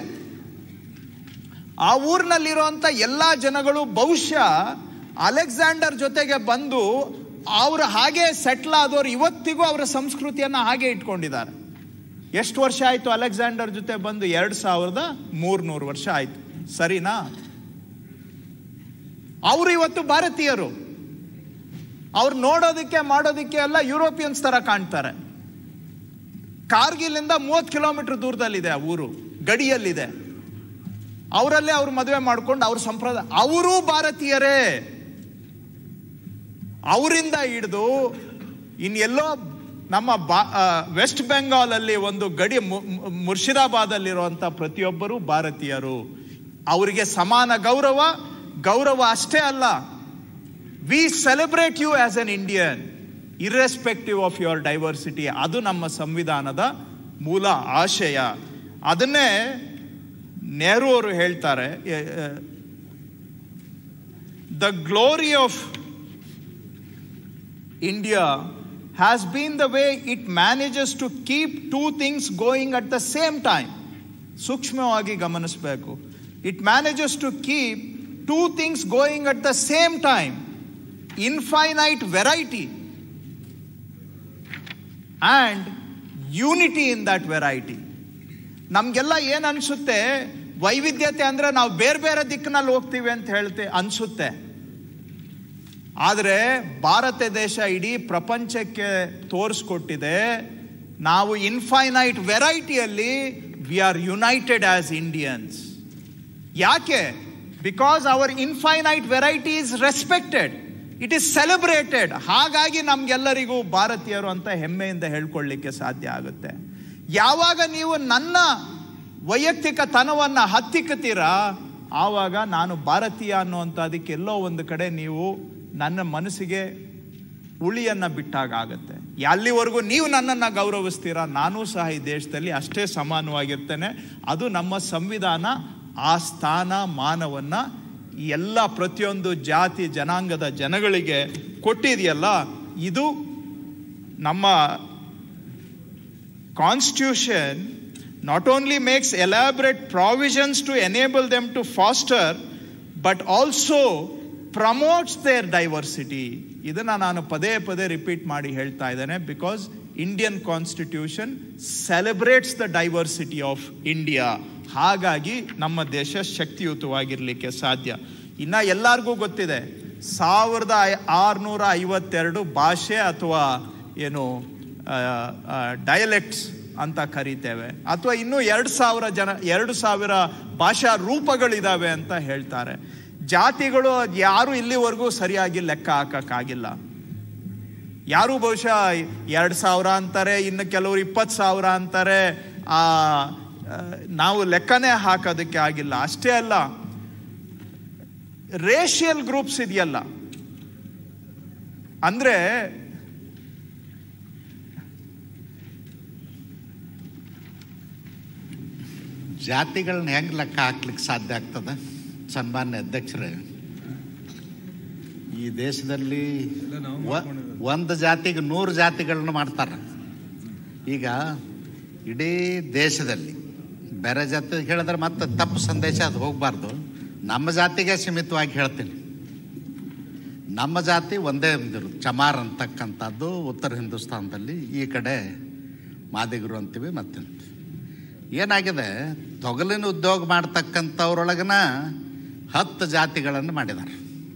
Speaker 1: ಆ ಊರಿನಲ್ಲಿರುವಂತ ಎಲ್ಲಾ ಜನಗಳು ಬಹುಶಃ ಅಲೆಕ್ಸಾಂಡರ್ ಜೊತೆಗೆ ಬಂದು ಅವರು ಹಾಗೆ ಸೆಟ್ಲ್ ಆದವರು ಇವತ್ತಿಗೂ ಅವರ ಸಂಸ್ಕೃತಿಯನ್ನ ಹಾಗೆ ಇಟ್ಕೊಂಡಿದ್ದಾರೆ ಎಷ್ಟು ವರ್ಷ ಆಯ್ತು ಅಲೆಕ್ಸಾಂಡರ್ ಜೊತೆ ಬಂದು ಎರಡ್ ಸಾವಿರದ ಮೂರ್ನೂರು ವರ್ಷ ಆಯ್ತು ಸರಿನಾ ಅವರು ಇವತ್ತು ಭಾರತೀಯರು ಅವ್ರು ನೋಡೋದಕ್ಕೆ ಮಾಡೋದಕ್ಕೆ ಎಲ್ಲ ಯುರೋಪಿಯನ್ಸ್ ತರ ಕಾಣ್ತಾರೆ ಕಾರ್ಗಿಲಿಂದ ಮೂವತ್ತು ಕಿಲೋಮೀಟರ್ ದೂರದಲ್ಲಿದೆ ಆ ಊರು ಗಡಿಯಲ್ಲಿದೆ ಅವರಲ್ಲೇ ಅವ್ರು ಮದುವೆ ಮಾಡ್ಕೊಂಡು ಅವ್ರ ಸಂಪ್ರದಾಯ ಅವರೂ ಭಾರತೀಯರೇ ಅವರಿಂದ ಹಿಡಿದು ಇನ್ನೆಲ್ಲೋ ನಮ್ಮ ಬಾ ಆ, ವೆಸ್ಟ್ ಬೆಂಗಾಲ್ ಅಲ್ಲಿ ಒಂದು ಗಡಿ ಮು- ಮು- ಮುರ್ಷಿದಾಬಾದಲ್ಲಿರುವಂತ ಪ್ರತಿಯೊಬ್ಬರು ಭಾರತೀಯರು ಅವರಿಗೆ ಸಮಾನ ಗೌರವ ಗೌರವ ಅಷ್ಟೇ ಅಲ್ಲ we celebrate you as an Indian irrespective of your diversity ಅದು ನಮ್ಮ ಸಂವಿಧಾನದ ಮೂಲ ಆಶಯ ಅದನ್ನೇ ನೆಹರು ಅವರು ಹೇಳ್ತಾರೆ the glory of India has been the way it manages to keep two things going at the same time ಸೂಕ್ಷ್ಮವಾಗಿ ಗಮನಿಸಬೇಕು it manages to keep two things going at the same time infinite variety and unity in that variety ನಮಗೆಲ್ಲ ಏನು ಅನಿಸುತ್ತೆ ವೈವಿಧ್ಯತೆ ಅಂದರೆ ನಾವು ಬೇರೆ ಬೇರೆ ದಿಕ್ಕಿನಲ್ಲಿ ಹೋಗ್ತೀವಿ ಅಂತ ಹೇಳ್ತೆ ಅನಿಸುತ್ತೆ ಆದರೆ ಭಾರತ ದೇಶ ಇಡೀ ಪ್ರಪಂಚಕ್ಕೆ ತೋರಿಸ್ಕೊಟ್ಟಿದೆ ನಾವು ಇನ್ಫೈನೈಟ್ ವೆರೈಟಿಯಲ್ಲಿ we are united as Indians ಯಾಕೆ because our infinite variety is respected it is celebrated ಹಾಗಾಗಿ ನಮ್ಗೆಲ್ಲರಿಗೂ ಭಾರತೀಯರು ಅಂತ ಹೆಮ್ಮೆಯಿಂದ ಹೇಳ್ಕೊಳ್ಳಿಕ್ಕೆ ಸಾಧ್ಯ ಆಗುತ್ತೆ ಯಾವಾಗ ನೀವು ನನ್ನ ವೈಯಕ್ತಿಕ ತನವನ್ನು ಹತ್ತಿಕ್ಕುತ್ತೀರಾ ಆವಾಗ ನಾನು ಭಾರತೀಯ ಅನ್ನುವಂಥದ್ದಕ್ಕೆ ಎಲ್ಲೋ ಒಂದು ಕಡೆ ನೀವು ನನ್ನ ಮನಸ್ಸಿಗೆ ಉಳಿಯನ್ನ ಬಿಟ್ಟಾಗ ಆಗುತ್ತೆ ಅಲ್ಲಿವರೆಗೂ ನೀವು ನನ್ನನ್ನು ಗೌರವಿಸ್ತೀರಾ ನಾನೂ ಸಹ ಈ ದೇಶದಲ್ಲಿ ಅಷ್ಟೇ ಸಮಾನವಾಗಿರ್ತೇನೆ ಅದು ನಮ್ಮ ಸಂವಿಧಾನ ಆ ಸ್ಥಾನ ಮಾನವನ್ನ ಈ ಎಲ್ಲ ಪ್ರತಿಯೊಂದು ಜಾತಿ ಜನಾಂಗದ ಜನಗಳಿಗೆ ಕೊಟ್ಟಿದೆಯಲ್ಲ ಇದು ನಮ್ಮ Constitution not only makes elaborate provisions to enable them to foster, but also promotes their diversity. ಇದನ್ನ ನಾನು ಪದೇ ಪದೇ ರಿಪೀಟ್ ಮಾಡಿ ಹೇಳ್ತಾ ಇದ್ದೇನೆ because Indian constitution celebrates the diversity of India ಹಾಗಾಗಿ ನಮ್ಮ ದೇಶ ಶಕ್ತಿಯುತವಾಗಿರ್ಲಿಕ್ಕೆ ಸಾಧ್ಯ ಇನ್ನ ಎಲ್ಲರಿಗೂ ಗೊತ್ತಿದೆ ಸಾವಿರದ ಆರುನೂರ ಐವತ್ತೆರಡು ಭಾಷೆ ಅಥವಾ ಏನು ಡಯಲೆಕ್ಟ್ಸ್ ಅಂತ ಕರಿತೇವೆ ಅಥವಾ ಇನ್ನೂ ಎರಡು ಸಾವಿರ ಜನ ಎರಡು ಸಾವಿರ ಭಾಷಾ ರೂಪಗಳಿದಾವೆ ಅಂತ ಹೇಳ್ತಾರೆ ಜಾತಿಗಳು ಅದ್ ಯಾರು ಇಲ್ಲಿವರೆಗೂ ಸರಿಯಾಗಿ ಲೆಕ್ಕ ಹಾಕಕ್ಕಾಗಿಲ್ಲ ಯಾರು ಬಹುಶಃ ಎರಡು ಸಾವಿರ ಅಂತಾರೆ ಇನ್ನು ಕೆಲವರು ಇಪ್ಪತ್ತು ಸಾವಿರ ಅಂತಾರೆ ಆ ಆ, ನಾವು ಲೆಕ್ಕನೇ ಹಾಕೋದಕ್ಕೆ ಆಗಿಲ್ಲ ಅಷ್ಟೇ ಅಲ್ಲ ರೇಷಿಯಲ್ ಗ್ರೂಪ್ಸ್ ಇದೆಯಲ್ಲ ಅಂದ್ರೆ
Speaker 5: ಜಾತಿಗಳನ್ನ ಹೆಂಗೆ ಲೆಕ್ಕ ಹಾಕ್ಲಿಕ್ಕೆ ಸಾಧ್ಯ ಆಗ್ತದೆ ಸನ್ಮಾನ್ಯ ಅಧ್ಯಕ್ಷರೇ ಈ ದೇಶದಲ್ಲಿ
Speaker 2: ಎಲ್ಲ ನಾವು
Speaker 5: ವ-
Speaker 2: ಮಾಡ್ಕೊಂಡಿರೋದು.
Speaker 5: ಒಂದು ಜಾತಿಗೆ ನೂರು ಜಾತಿಗಳನ್ನ ಮಾಡ್ತಾರೆ ಈಗ ಇಡೀ ದೇಶದಲ್ಲಿ ಬೇರೆ ಜಾತಿ ಹೇಳಿದ್ರೆ ಮತ್ತೆ ತಪ್ಪು ಸಂದೇಶ ಅದು ಹೋಗಬಾರ್ದು ನಮ್ಮ ಜಾತಿಗೆ ಸೀಮಿತವಾಗಿ ಹೇಳ್ತೀನಿ ನಮ್ಮ ಜಾತಿ ಒಂದೇ ಒಂದಿರೋದು ಚಮಾರ್ ಅಂತಕ್ಕಂಥದ್ದು ಉತ್ತರ ಹಿಂದೂಸ್ತಾನದಲ್ಲಿ ಈ ಕಡೆ ಮಾದಿಗರು ಅಂತೀವಿ ಮತ್ತೆ ಏನಾಗಿದೆ ತೊಗಲಿನ ಉದ್ಯೋಗ ಮಾಡ್ತಕ್ಕಂಥವ್ರೊಳಗನ ಹತ್ತು ಜಾತಿಗಳನ್ನು ಮಾಡಿದ್ದಾರೆ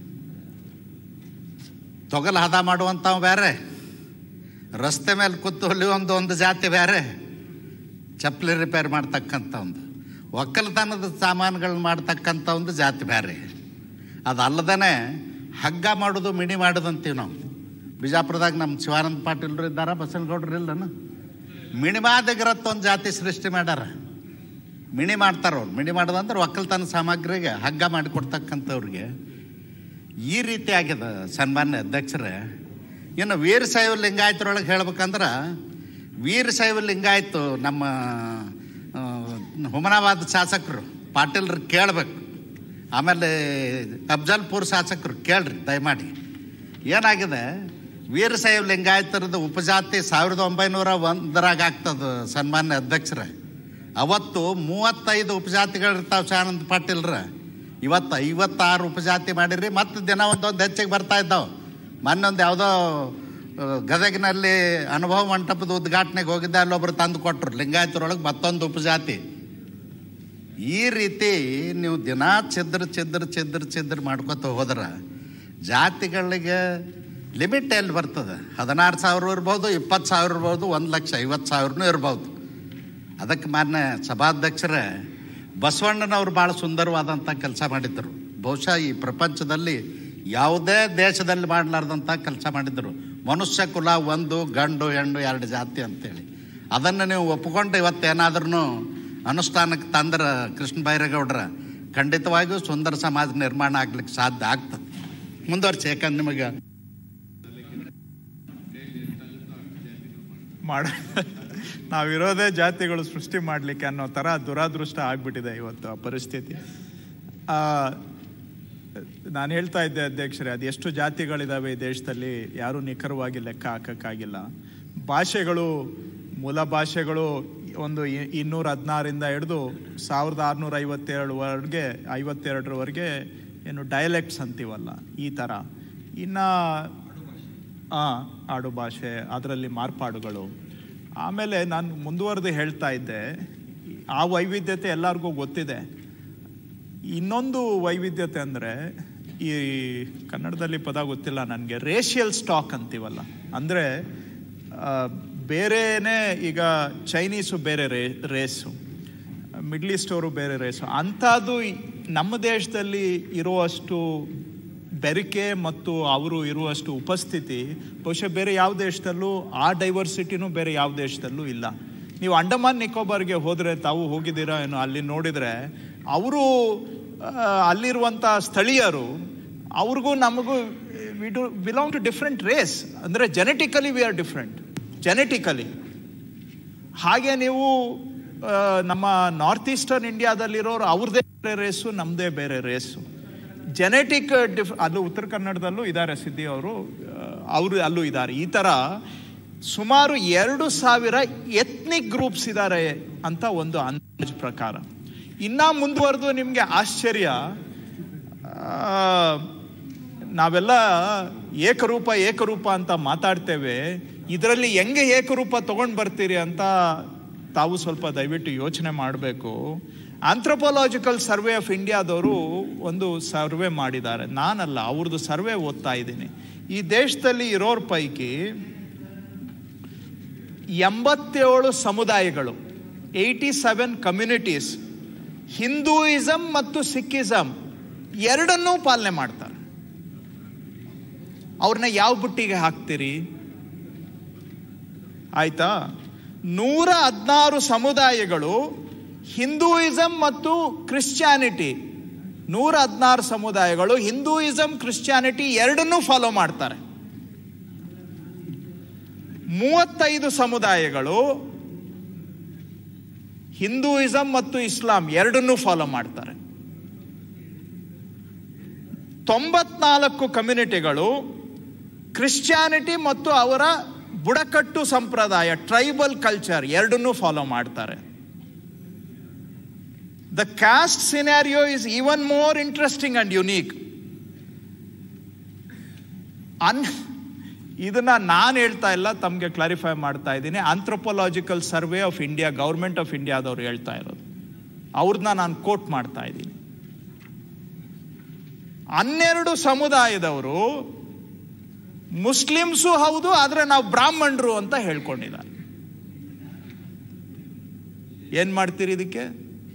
Speaker 5: ತೊಗಲು ಹದ ಮಾಡುವಂಥವು ಬೇರೆ ರಸ್ತೆ ಮೇಲೆ ಕೂತು ಒಂದು ಒಂದು ಜಾತಿ ಬೇರೆ ಚಪ್ಪಲಿ ರಿಪೇರ್ ಮಾಡ್ತಕ್ಕಂಥ ಒಂದು ಒಕ್ಕಲತನದ ಸಾಮಾನುಗಳನ್ನ ಮಾಡ್ತಕ್ಕಂಥ ಒಂದು ಜಾತಿ ಬೇರೆ ಅದಲ್ಲದೇ ಹಗ್ಗ ಮಾಡೋದು ಮಿಣಿ ಮಾಡೋದು ಅಂತೀವಿ ನಾವು ಬಿಜಾಪುರದಾಗ ನಮ್ಮ ಶಿವಾನಂದ ಪಾಟೀಲ್ರು ಇದ್ದಾರ ಬಸನಗೌಡರು ಇಲ್ಲನ ಮಿಣಿಮಾದಿಗರತ್ತ ಒಂದು ಜಾತಿ ಸೃಷ್ಟಿ ಮಾಡ್ಯಾರ ಮಿಣಿ ಮಾಡ್ತಾರೆ ಅವ್ರು ಮಿಣಿ ಮಾಡೋದಂದ್ರೆ ಒಕ್ಕಲ್ತನ ಸಾಮಗ್ರಿಗೆ ಹಗ್ಗ ಮಾಡಿಕೊಡ್ತಕ್ಕಂಥವ್ರಿಗೆ ಈ ರೀತಿ ಆಗಿದೆ ಸನ್ಮಾನ್ಯ ಅಧ್ಯಕ್ಷರೇ ಇನ್ನು ವೀರಶೈವ ಲಿಂಗಾಯತರೊಳಗೆ ಹೇಳ್ಬೇಕಂದ್ರೆ ವೀರಶೈವ ಲಿಂಗಾಯತು ನಮ್ಮ ಆ, ಹುಮನಾಬಾದ್ ಶಾಸಕರು ಪಾಟೀಲ್ರು ಕೇಳಬೇಕು ಆಮೇಲೆ ಅಫ್ಜಲ್ಪುರ್ ಶಾಸಕರು ಕೇಳ್ರಿ ದಯಮಾಡಿ ಏನಾಗಿದೆ ವೀರಶೈವ ಲಿಂಗಾಯತರದ ಉಪಜಾತಿ ಸಾವಿರದ ಒಂಬೈನೂರ ಒಂದರಾಗ ಆಗ್ತದೆ ಸನ್ಮಾನ್ಯ ಅಧ್ಯಕ್ಷರೇ ಅವತ್ತು ಮೂವತ್ತೈದು ಉಪಜಾತಿಗಳಿರ್ತಾವೆ ಶಾನಂದ್ ಪಾಟೀಲ್ರ ಇವತ್ತು ಐವತ್ತಾರು ಉಪಜಾತಿ ಮಾಡಿರಿ ಮತ್ತು ದಿನ ಒಂದೊಂದು ಹೆಚ್ಚಿಗೆ ಬರ್ತಾ ಇದ್ದಾವೆ ಮೊನ್ನೆ ಒಂದು ಯಾವುದೋ ಆ, ಗದಗಿನಲ್ಲಿ ಅನುಭವ ಮಂಟಪದ ಉದ್ಘಾಟನೆಗೆ ಹೋಗಿದ್ದೆ ಅಲ್ಲೊಬ್ರು ತಂದು ಕೊಟ್ಟರು ಲಿಂಗಾಯತರೊಳಗೆ ಮತ್ತೊಂದು ಉಪಜಾತಿ ಈ ರೀತಿ ನೀವು ದಿನ ಛಿದ್ರ ಛಿದ್ರ ಛಿದ್ರ ಛಿದ್ರ ಮಾಡ್ಕೊತ ಹೋದ್ರೆ ಜಾತಿಗಳಿಗೆ ಲಿಮಿಟ್ ಎಲ್ಲಿ ಬರ್ತದೆ ಹದಿನಾರು ಸಾವಿರ ಇರ್ಬೋದು ಇಪ್ಪತ್ತು ಸಾವಿರ ಇರ್ಬೋದು ಒಂದು ಲಕ್ಷ ಐವತ್ತು ಸಾವಿರನೂ ಇರ್ಬೋದು ಅದಕ್ಕೆ ಮಾನ್ಯ ಸಭಾಧ್ಯಕ್ಷರೇ ಬಸವಣ್ಣನವರು ಭಾಳ ಸುಂದರವಾದಂಥ ಕೆಲಸ ಮಾಡಿದ್ದರು ಬಹುಶಃ ಈ ಪ್ರಪಂಚದಲ್ಲಿ ಯಾವುದೇ ದೇಶದಲ್ಲಿ ಮಾಡಲಾರ್ದಂಥ ಕೆಲಸ ಮಾಡಿದ್ದರು ಮನುಷ್ಯ ಕುಲ ಒಂದು ಗಂಡು ಹೆಣ್ಣು ಎರಡು ಜಾತಿ ಅಂತೇಳಿ ಅದನ್ನು ನೀವು ಒಪ್ಪಿಕೊಂಡು ಇವತ್ತೇನಾದ್ರೂ ಅನುಷ್ಠಾನಕ್ಕೆ ತಂದ್ರೆ ಕೃಷ್ಣ ಬೈರೇಗೌಡ್ರ ಖಂಡಿತವಾಗಿಯೂ ಸುಂದರ ಸಮಾಜ ನಿರ್ಮಾಣ ಆಗ್ಲಿಕ್ಕೆ ಸಾಧ್ಯ ಆಗ್ತದೆ ಮುಂದುವರ್ಸಿ ಯಾಕಂದ್ರೆ ನಿಮಗೆ
Speaker 1: ಮಾಡ ನಾವಿರೋದೇ ಜಾತಿಗಳು ಸೃಷ್ಟಿ ಮಾಡಲಿಕ್ಕೆ ಅನ್ನೋ ಥರ ದುರಾದೃಷ್ಟ ಆಗ್ಬಿಟ್ಟಿದೆ ಇವತ್ತು ಆ ಪರಿಸ್ಥಿತಿ ಆ, ನಾನು ಹೇಳ್ತಾ ಇದ್ದೆ ಅಧ್ಯಕ್ಷರೇ ಅದು ಎಷ್ಟು ಜಾತಿಗಳಿದಾವೆ ಈ ದೇಶದಲ್ಲಿ ಯಾರೂ ನಿಖರವಾಗಿ ಲೆಕ್ಕ ಹಾಕಕ್ಕಾಗಿಲ್ಲ ಭಾಷೆಗಳು ಮೂಲ ಭಾಷೆಗಳು ಒಂದು ಇ- ಇನ್ನೂರ ಹದಿನಾರಿಂದ ಹಿಡಿದು ಸಾವಿರದ ಆರುನೂರ ಐವತ್ತೆರಡುವರೆಗೆ ಐವತ್ತೆರಡರವರೆಗೆ ಏನು ಡಯಲೆಕ್ಟ್ಸ್ ಅಂತೀವಲ್ಲ ಈ ಥರ ಇನ್ನು ಆ, ಆಡು ಭಾಷೆ ಅದರಲ್ಲಿ ಮಾರ್ಪಾಡುಗಳು ಆಮೇಲೆ ನಾನು ಮುಂದುವರೆದು ಹೇಳ್ತಾ ಇದ್ದೆ ಆ ವೈವಿಧ್ಯತೆ ಎಲ್ಲರಿಗೂ ಗೊತ್ತಿದೆ ಇನ್ನೊಂದು ವೈವಿಧ್ಯತೆ ಅಂದರೆ ಈ ಕನ್ನಡದಲ್ಲಿ ಪದ ಗೊತ್ತಿಲ್ಲ ನನಗೆ ರೇಷಿಯಲ್ ಸ್ಟಾಕ್ ಅಂತೀವಲ್ಲ ಅಂದರೆ ಬೇರೆನೇ ಈಗ ಚೈನೀಸು ಬೇರೆ ರೇ ರೇಸು ಮಿಡ್ಲ್ ಈಸ್ಟ್ ಅವರು ಬೇರೆ ರೇಸು ಅಂಥದ್ದು ಈ- ನಮ್ಮ ದೇಶದಲ್ಲಿ ಇರುವಷ್ಟು ಬೆರಿಕೆ ಮತ್ತು ಅವರು ಇರುವಷ್ಟು ಉಪಸ್ಥಿತಿ ಬಹುಶಃ ಬೇರೆ ಯಾವ ದೇಶದಲ್ಲೂ ಆ ಡೈವರ್ಸಿಟಿನೂ ಬೇರೆ ಯಾವ ದೇಶದಲ್ಲೂ ಇಲ್ಲ ನೀವು ಅಂಡಮಾನ್ ನಿಕೋಬಾರ್ಗೆ ಹೋದರೆ ತಾವು ಹೋಗಿದ್ದೀರಾ ಏನೋ ಅಲ್ಲಿ ನೋಡಿದರೆ ಅವರು ಅಲ್ಲಿರುವಂಥ ಸ್ಥಳೀಯರು ಅವ್ರಿಗೂ ನಮಗೂ we do belong to different race ಅಂದರೆ genetically we are different genetically ಹಾಗೆ ನೀವು ಆ, ನಮ್ಮ ನಾರ್ತ್ ಈಸ್ಟರ್ನ್ ಇಂಡಿಯಾದಲ್ಲಿರೋರು ಅವ್ರದ್ದೇ ಬೇರೆ ರೇಸು ನಮ್ಮದೇ ಬೇರೆ ರೇಸು ಜೆನೆಟಿಕ್ ಡಿಫ್ ಅಲ್ಲೂ ಉತ್ತರ ಕನ್ನಡದಲ್ಲೂ ಇದ್ದಾರೆ ಸಿದ್ದಿ ಅವರು ಅವರು ಅಲ್ಲೂ ಇದ್ದಾರೆ ಈ ಥರ ಸುಮಾರು ಎರಡು ಸಾವಿರ ಎತ್ನಿಕ್ ಗ್ರೂಪ್ಸ್ ಇದ್ದಾರೆ ಅಂತ ಒಂದು ಅಂದಾಜು ಪ್ರಕಾರ ಇನ್ನ ಮುಂದುವರೆದು ನಿಮಗೆ ಆಶ್ಚರ್ಯ ಆ, ನಾವೆಲ್ಲ ಏಕರೂಪ ಏಕರೂಪ ಅಂತ ಮಾತಾಡ್ತೇವೆ ಇದರಲ್ಲಿ ಹೆಂಗೆ ಏಕರೂಪ ತಗೊಂಡು ಬರ್ತೀರಿ ಅಂತ ತಾವು ಸ್ವಲ್ಪ ದಯವಿಟ್ಟು ಯೋಚನೆ ಮಾಡಬೇಕು ಆಂಥ್ರೋಪಾಲಜಿಕಲ್ ಸರ್ವೆ ಆಫ್ ಇಂಡಿಯಾದವರು ಒಂದು ಸರ್ವೆ ಮಾಡಿದ್ದಾರೆ ನಾನಲ್ಲ ಅವ್ರದ್ದು ಸರ್ವೆ ಓದ್ತಾ ಇದ್ದೀನಿ ಈ ದೇಶದಲ್ಲಿ ಇರೋರ ಪೈಕಿ ಎಂಬತ್ತೇಳು ಸಮುದಾಯಗಳು ಏಯ್ಟಿ ಸೆವೆನ್ ಕಮ್ಯುನಿಟೀಸ್ ಹಿಂದೂಯಿಸಮ್ ಮತ್ತು ಸಿಕ್ಕಿಸಮ್ ಎರಡನ್ನೂ ಪಾಲನೆ ಮಾಡ್ತಾರೆ ಅವ್ರನ್ನ ಯಾವ ಬುಟ್ಟಿಗೆ ಹಾಕ್ತೀರಿ ಆಯ್ತಾ ನೂರ ಹದಿನಾರು ಸಮುದಾಯಗಳು ಹಿಂದೂಯಿಸಮ್ ಮತ್ತು ಕ್ರಿಶ್ಚಿಯಾನಿಟಿ ನೂರ ಹದಿನಾರು ಸಮುದಾಯಗಳು ಹಿಂದೂಯಿಸಮ್ ಕ್ರಿಶ್ಚಿಯಾನಿಟಿ ಎರಡನ್ನೂ ಫಾಲೋ ಮಾಡ್ತಾರೆ ಮೂವತ್ತೈದು ಸಮುದಾಯಗಳು ಹಿಂದೂಯಿಸಮ್ ಮತ್ತು ಇಸ್ಲಾಂ ಎರಡನ್ನೂ ಫಾಲೋ ಮಾಡ್ತಾರೆ ತೊಂಬತ್ನಾಲ್ಕು ಕಮ್ಯುನಿಟಿಗಳು ಕ್ರಿಶ್ಚಿಯಾನಿಟಿ ಮತ್ತು ಅವರ ಬುಡಕಟ್ಟು ಸಂಪ್ರದಾಯ ಟ್ರೈಬಲ್ ಕಲ್ಚರ್ ಎರಡನ್ನೂ ಫಾಲೋ ಮಾಡ್ತಾರೆ the caste scenario is even more interesting and unique ಅನ್ ಇದನ್ನ ನಾನು ಹೇಳ್ತಾ ಇಲ್ಲ ತಮಗೆ ಕ್ಲಾರಿಫೈ ಮಾಡ್ತಾ ಇದ್ದೀನಿ anthropological survey of India government of ಇಂಡಿಯಾದವ್ರು ಹೇಳ್ತಾ ಇರೋದು ಅವ್ರನ್ನ ನಾನು ಕೋಟ್ ಮಾಡ್ತಾ ಇದ್ದೀನಿ ಹನ್ನೆರಡು ಸಮುದಾಯದವರು ಮುಸ್ಲಿಮ್ಸು ಹೌದು ಆದರೆ ನಾವು ಬ್ರಾಹ್ಮಣರು ಅಂತ ಹೇಳ್ಕೊಂಡಿದ್ದಾರೆ ಏನ್ ಮಾಡ್ತೀರಿ ಇದಕ್ಕೆ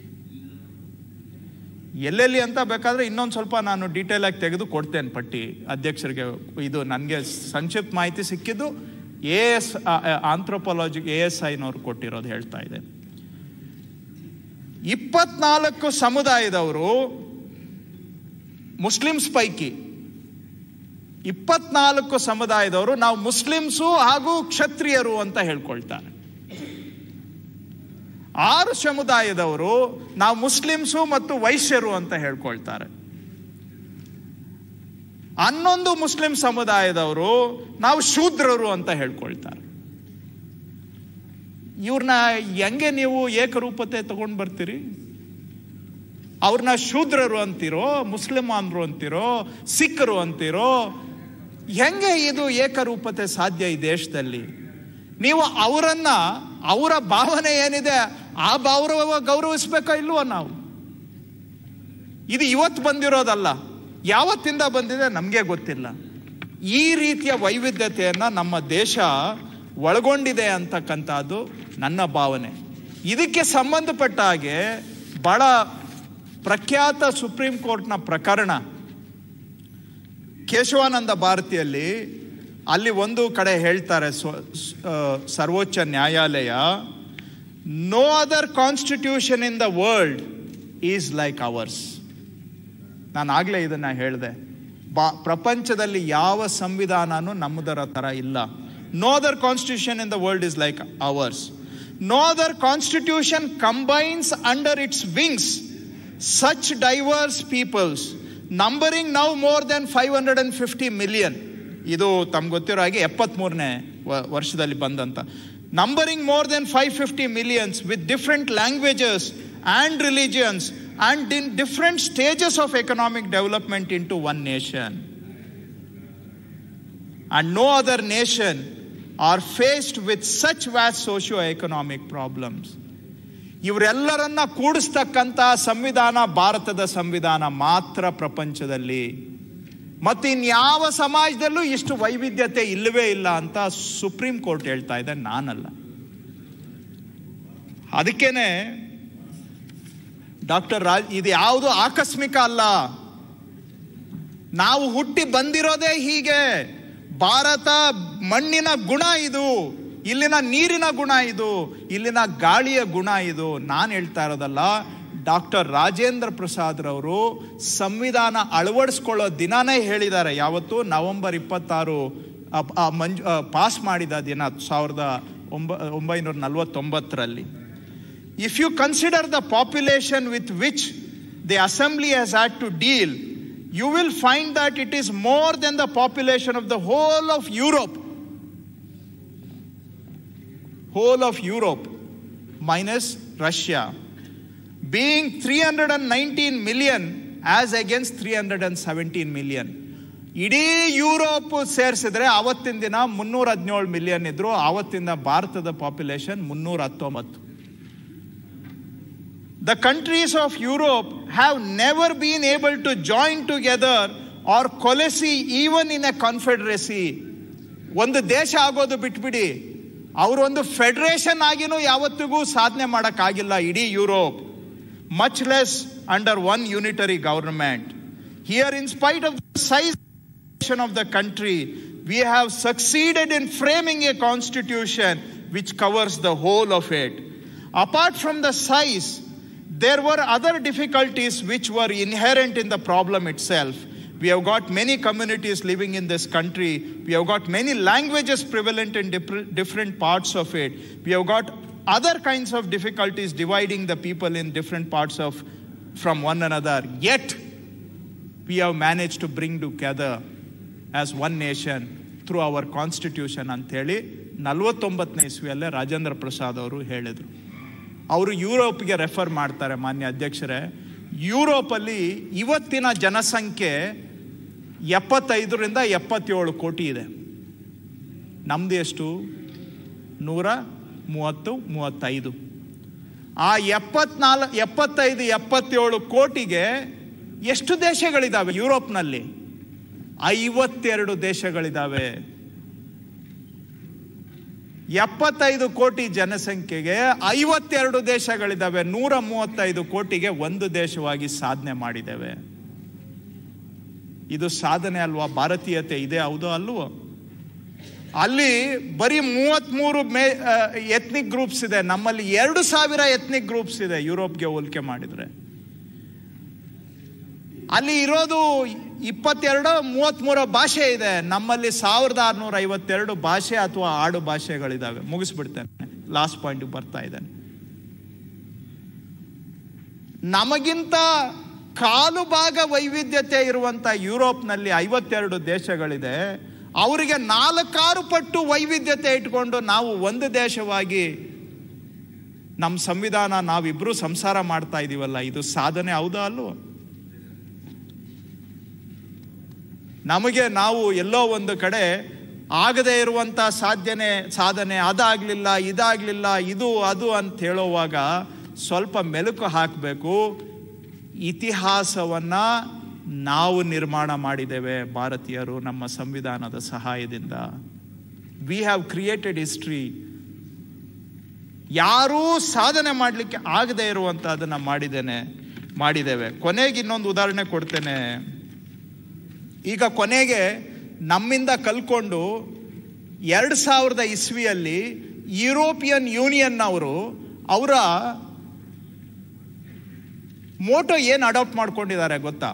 Speaker 1: ಎಲ್ಲೆಲ್ಲಿ ಅಂತ ಬೇಕಾದ್ರೆ ಇನ್ನೊಂದು ಸ್ವಲ್ಪ ನಾನು ಡೀಟೇಲ್ ಆಗಿ ತೆಗೆದು ಕೊಡ್ತೇನೆ ಪಟ್ಟಿ ಅಧ್ಯಕ್ಷರಿಗೆ ಇದು ನನಗೆ ಸಂಕ್ಷಿಪ್ತ ಮಾಹಿತಿ ಸಿಕ್ಕಿದ್ದು A S anthropology A S ಐನವ್ರು ಕೊಟ್ಟಿರೋದು ಹೇಳ್ತಾ ಇದೆ ಇಪ್ಪತ್ನಾಲ್ಕು ಸಮುದಾಯದವರು ಮುಸ್ಲಿಮ್ಸ್ ಪೈಕಿ ಇಪ್ಪತ್ನಾಲ್ಕು ಸಮುದಾಯದವರು ನಾವು ಮುಸ್ಲಿಮ್ಸು ಹಾಗೂ ಕ್ಷತ್ರಿಯರು ಅಂತ ಹೇಳ್ಕೊಳ್ತಾರೆ ಆರು ಸಮುದಾಯದವರು ನಾವು ಮುಸ್ಲಿಮ್ಸು ಮತ್ತು ವೈಶ್ಯರು ಅಂತ ಹೇಳ್ಕೊಳ್ತಾರೆ ಹನ್ನೊಂದು ಮುಸ್ಲಿಂ ಸಮುದಾಯದವರು ನಾವು ಶೂದ್ರರು ಅಂತ ಹೇಳ್ಕೊಳ್ತಾರೆ ಇವ್ರನ್ನ ಹೆಂಗೆ ನೀವು ಏಕರೂಪತೆ ತಗೊಂಡು ಬರ್ತೀರಿ ಅವ್ರನ್ನ ಶೂದ್ರರು ಅಂತೀರೋ ಮುಸ್ಲಿಮಾನರು ಅಂತೀರೋ ಸಿಖ್ರು ಅಂತೀರೋ ಹೆಂಗೆ ಇದು ಏಕರೂಪತೆ ಸಾಧ್ಯ ಈ ದೇಶದಲ್ಲಿ ನೀವು ಅವರನ್ನ ಅವರ ಭಾವನೆ ಏನಿದೆ ಆ ಭಾವ ಗೌರವಿಸ್ಬೇಕೋ ಇಲ್ವೋ ನಾವು ಇದು ಇವತ್ತು ಬಂದಿರೋದಲ್ಲ ಯಾವತ್ತಿಂದ ಬಂದಿದೆ ನಮಗೆ ಗೊತ್ತಿಲ್ಲ ಈ ರೀತಿಯ ವೈವಿಧ್ಯತೆಯನ್ನು ನಮ್ಮ ದೇಶ ಒಳಗೊಂಡಿದೆ ಅಂತಕ್ಕಂಥದ್ದು ನನ್ನ ಭಾವನೆ ಇದಕ್ಕೆ ಸಂಬಂಧಪಟ್ಟ ಹಾಗೆ ಬಹಳ ಪ್ರಖ್ಯಾತ ಸುಪ್ರೀಂ ಕೋರ್ಟ್ನ ಪ್ರಕರಣ ಕೇಶವಾನಂದ ಭಾರತಿಯಲ್ಲಿ ಅಲ್ಲಿ ಒಂದು ಕಡೆ ಹೇಳ್ತಾರೆ ಸ್ವ ಆ, ಸರ್ವೋಚ್ಚ ನ್ಯಾಯಾಲಯ no other constitution in the world is like ours ನಾನು ಆಗಲೇ ಇದನ್ನ ಹೇಳಿದೆ ಬಾ ಪ್ರಪಂಚದಲ್ಲಿ ಯಾವ ಸಂವಿಧಾನನೂ ನಮ್ಮದರ ಥರ ಇಲ್ಲ no other constitution in the world is like ours no other constitution combines under its wings such diverse peoples numbering now more than five hundred and fifty million ಇದು ತಮ್ಗೆ ಗೊತ್ತಿರೋ ಹಾಗೆ ಎಪ್ಪತ್ಮೂರನೇ ವರ್ಷದಲ್ಲಿ ಬಂದಂತ numbering more than five fifty millions with different languages and religions and in different stages of economic development into one nation and no other nation are faced with such vast socio-economic problems. ಇವರೆಲ್ಲರನ್ನ ಕೂಡಿಸ್ತಕ್ಕಂಥ ಸಂವಿಧಾನ ಭಾರತದ ಸಂವಿಧಾನ ಮಾತ್ರ ಪ್ರಪಂಚದಲ್ಲಿ ಮತ್ತು ಇನ್ಯಾವ ಸಮಾಜದಲ್ಲೂ ಇಷ್ಟು ವೈವಿಧ್ಯತೆ ಇಲ್ಲವೇ ಇಲ್ಲ ಅಂತ ಸುಪ್ರೀಂ ಕೋರ್ಟ್ ಹೇಳ್ತಾ ಇದೆ ನಾನಲ್ಲ ಅದಕ್ಕೇನೆ ಡಾಕ್ಟರ್ ರಾಜ್ ಇದು ಯಾವುದು ಆಕಸ್ಮಿಕ ಅಲ್ಲ ನಾವು ಹುಟ್ಟಿ ಬಂದಿರೋದೇ ಹೀಗೆ ಭಾರತ ಮಣ್ಣಿನ ಗುಣ ಇದು ಇಲ್ಲಿನ ನೀರಿನ ಗುಣ ಇದು ಇಲ್ಲಿನ ಗಾಳಿಯ ಗುಣ ಇದು ನಾನು ಹೇಳ್ತಾ ಇರೋದಲ್ಲ ಡಾಕ್ಟರ್ ರಾಜೇಂದ್ರ ಪ್ರಸಾದ್ ರವರು ಸಂವಿಧಾನ ಅಳವಡಿಸ್ಕೊಳ್ಳೋ ದಿನಾನೇ ಹೇಳಿದ್ದಾರೆ ಯಾವತ್ತು ನವೆಂಬರ್ ಇಪ್ಪತ್ತಾರು ಅ- ಆ ಮಂಜು ಪಾಸ್ ಮಾಡಿದ ದಿನ ಸಾವಿರದ ಒಂಬ ಒಂಬೈನೂರ ನಲವತ್ತೊಂಬತ್ತರಲ್ಲಿ If you consider the population with which the assembly has had to deal, you will find that it is more than the population of the whole of Europe. Whole of Europe minus Russia. Being 319 million as against 317 million. ಇಡೀ Europe ಸೇರಿಸಿದ್ರೆ ಆವತ್ತಿನ ದಿನ ಮುನ್ನೂರ ಹದಿನೇಳು million ಇದ್ರು ಆವತ್ತಿನ ಭಾರತದ population ಮುನ್ನೂರ ಹತ್ತೊಂಬತ್ತು The countries of Europe have never been able to join together or coalesce even in a confederacy. ಒಂದು ದೇಶ ಆಗೋದು ಬಿಟ್ಬಿಡಿ ಅವರೊಂದು ಫೆಡರೇಷನ್ ಆಗಿನೂ ಯಾವತ್ತಿಗೂ ಸಾಧನೆ ಮಾಡೋಕ್ಕಾಗಿಲ್ಲ ಇಡೀ Europe much less under one unitary government here in spite of the size of the country, we have succeeded in framing a constitution which covers the whole of it. Apart from the size, there were other difficulties which were inherent in the problem itself. We have got many communities living in this country. We have got many languages prevalent in dip- different parts of it. We have got other kinds of difficulties dividing the people in different parts of from one another. Yet, we have managed to bring together as one nation through our constitution ಅಂಥೇಳಿ ನಲವತ್ತೊಂಬತ್ತನೇ ಇಸ್ವಿಯಲ್ಲೇ ರಾಜೇಂದ್ರ ಪ್ರಸಾದ್ ಅವರು ಹೇಳಿದರು ಅವರು ಯುರೋಪ್ಗೆ refer ಮಾಡ್ತಾರೆ ಮಾನ್ಯ ಅಧ್ಯಕ್ಷರೇ ಯುರೋಪಲ್ಲಿ ಇವತ್ತಿನ ಜನಸಂಖ್ಯೆ ಎಪ್ಪತ್ತೈದರಿಂದ ಎಪ್ಪತ್ತೇಳು ಕೋಟಿ ಇದೆ ನಮ್ದು ಎಷ್ಟು ನೂರ ಮೂವತ್ತು ಮೂವತ್ತೈದು ಆ ಎಪ್ಪತ್ನಾಲ್ ಎಪ್ಪತ್ತೈದು ಎಪ್ಪತ್ತೇಳು ಕೋಟಿಗೆ ಎಷ್ಟು ದೇಶಗಳಿದ್ದಾವೆ ಯುರೋಪ್ನಲ್ಲಿ ಐವತ್ತೆರಡು ದೇಶಗಳಿದ್ದಾವೆ ಎಪ್ಪತ್ತೈದು ಕೋಟಿ ಜನಸಂಖ್ಯೆಗೆ ಐವತ್ತೆರಡು ದೇಶಗಳಿದ್ದಾವೆ ನೂರ ಮೂವತ್ತೈದು ಕೋಟಿಗೆ ಒಂದು ದೇಶವಾಗಿ ಸಾಧನೆ ಮಾಡಿದ್ದೇವೆ ಇದು ಸಾಧನೆ ಅಲ್ವಾ ಭಾರತೀಯತೆ ಇದೆ ಹೌದೋ ಅಲ್ವೋ ಅಲ್ಲಿ ಬರೀ ಮೂವತ್ತ್ಮೂರು ಮೇ ಎತ್ನಿಕ್ ಗ್ರೂಪ್ಸ್ ಇದೆ ನಮ್ಮಲ್ಲಿ ಎರಡು ಸಾವಿರ ಎತ್ನಿಕ್ ಗ್ರೂಪ್ಸ್ ಇದೆ ಯುರೋಪ್ಗೆ ಹೋಲಿಕೆ ಮಾಡಿದರೆ ಅಲ್ಲಿ ಇರೋದು ಇಪ್ಪತ್ತೆರಡು ಮೂವತ್ತ್ಮೂರು ಭಾಷೆ ಇದೆ ನಮ್ಮಲ್ಲಿ ಸಾವಿರದ ಆರುನೂರ ಐವತ್ತೆರಡು ಭಾಷೆ ಅಥವಾ ಆಡು ಭಾಷೆಗಳಿದ್ದಾವೆ ಮುಗಿಸ್ಬಿಡ್ತೇನೆ ಲಾಸ್ಟ್ ಪಾಯಿಂಟ್ಗೆ ಬರ್ತಾ ಇದ್ದೇನೆ ನಮಗಿಂತ ಕಾಲು ಭಾಗ ವೈವಿಧ್ಯತೆ ಇರುವಂತ ಯುರೋಪ್ನಲ್ಲಿ ಐವತ್ತೆರಡು ದೇಶಗಳಿದೆ ಅವರಿಗೆ ನಾಲ್ಕಾರು ಪಟ್ಟು ವೈವಿಧ್ಯತೆ ಇಟ್ಕೊಂಡು ನಾವು ಒಂದು ದೇಶವಾಗಿ ನಮ್ಮ ಸಂವಿಧಾನ ನಾವಿಬ್ರು ಸಂಸಾರ ಮಾಡ್ತಾ ಇದೀವಲ್ಲ ಇದು ಸಾಧನೆ ಹೌದಾ ಅಲ್ವೋ ನಮಗೆ ನಾವು ಎಲ್ಲೋ ಒಂದು ಕಡೆ ಆಗದೇ ಇರುವಂತ ಸಾಧ್ಯನೆ ಸಾಧನೆ ಅದಾಗ್ಲಿಲ್ಲ ಇದಾಗ್ಲಿಲ್ಲ ಇದು ಅದು ಅಂತ ಹೇಳುವಾಗ ಸ್ವಲ್ಪ ಮೆಲುಕು ಹಾಕಬೇಕು ಇತಿಹಾಸವನ್ನ ನಾವು ನಿರ್ಮಾಣ ಮಾಡಿದ್ದೇವೆ ಭಾರತೀಯರು ನಮ್ಮ ಸಂವಿಧಾನದ ಸಹಾಯದಿಂದ ವಿ ಹ್ಯಾವ್ ಕ್ರಿಯೇಟೆಡ್ ಹಿಸ್ಟ್ರಿ ಯಾರೂ ಸಾಧನೆ ಮಾಡಲಿಕ್ಕೆ ಆಗದೆ ಇರುವಂತಹದನ್ನ ಮಾಡಿದ್ದೇನೆ ಮಾಡಿದ್ದೇವೆ ಕೊನೆಗೆ ಇನ್ನೊಂದು ಉದಾಹರಣೆ ಕೊಡ್ತೇನೆ ಈಗ ಕೊನೆಗೆ ನಮ್ಮಿಂದ ಕಲ್ಕೊಂಡು ಎರಡು ಸಾವಿರದ ಇಸ್ವಿಯಲ್ಲಿ ಯುರೋಪಿಯನ್ ಯೂನಿಯನ್ ಅವರು ಅವರ ಮೋಟೋ ಏನು ಅಡಾಪ್ಟ್ ಮಾಡ್ಕೊಂಡಿದ್ದಾರೆ ಗೊತ್ತಾ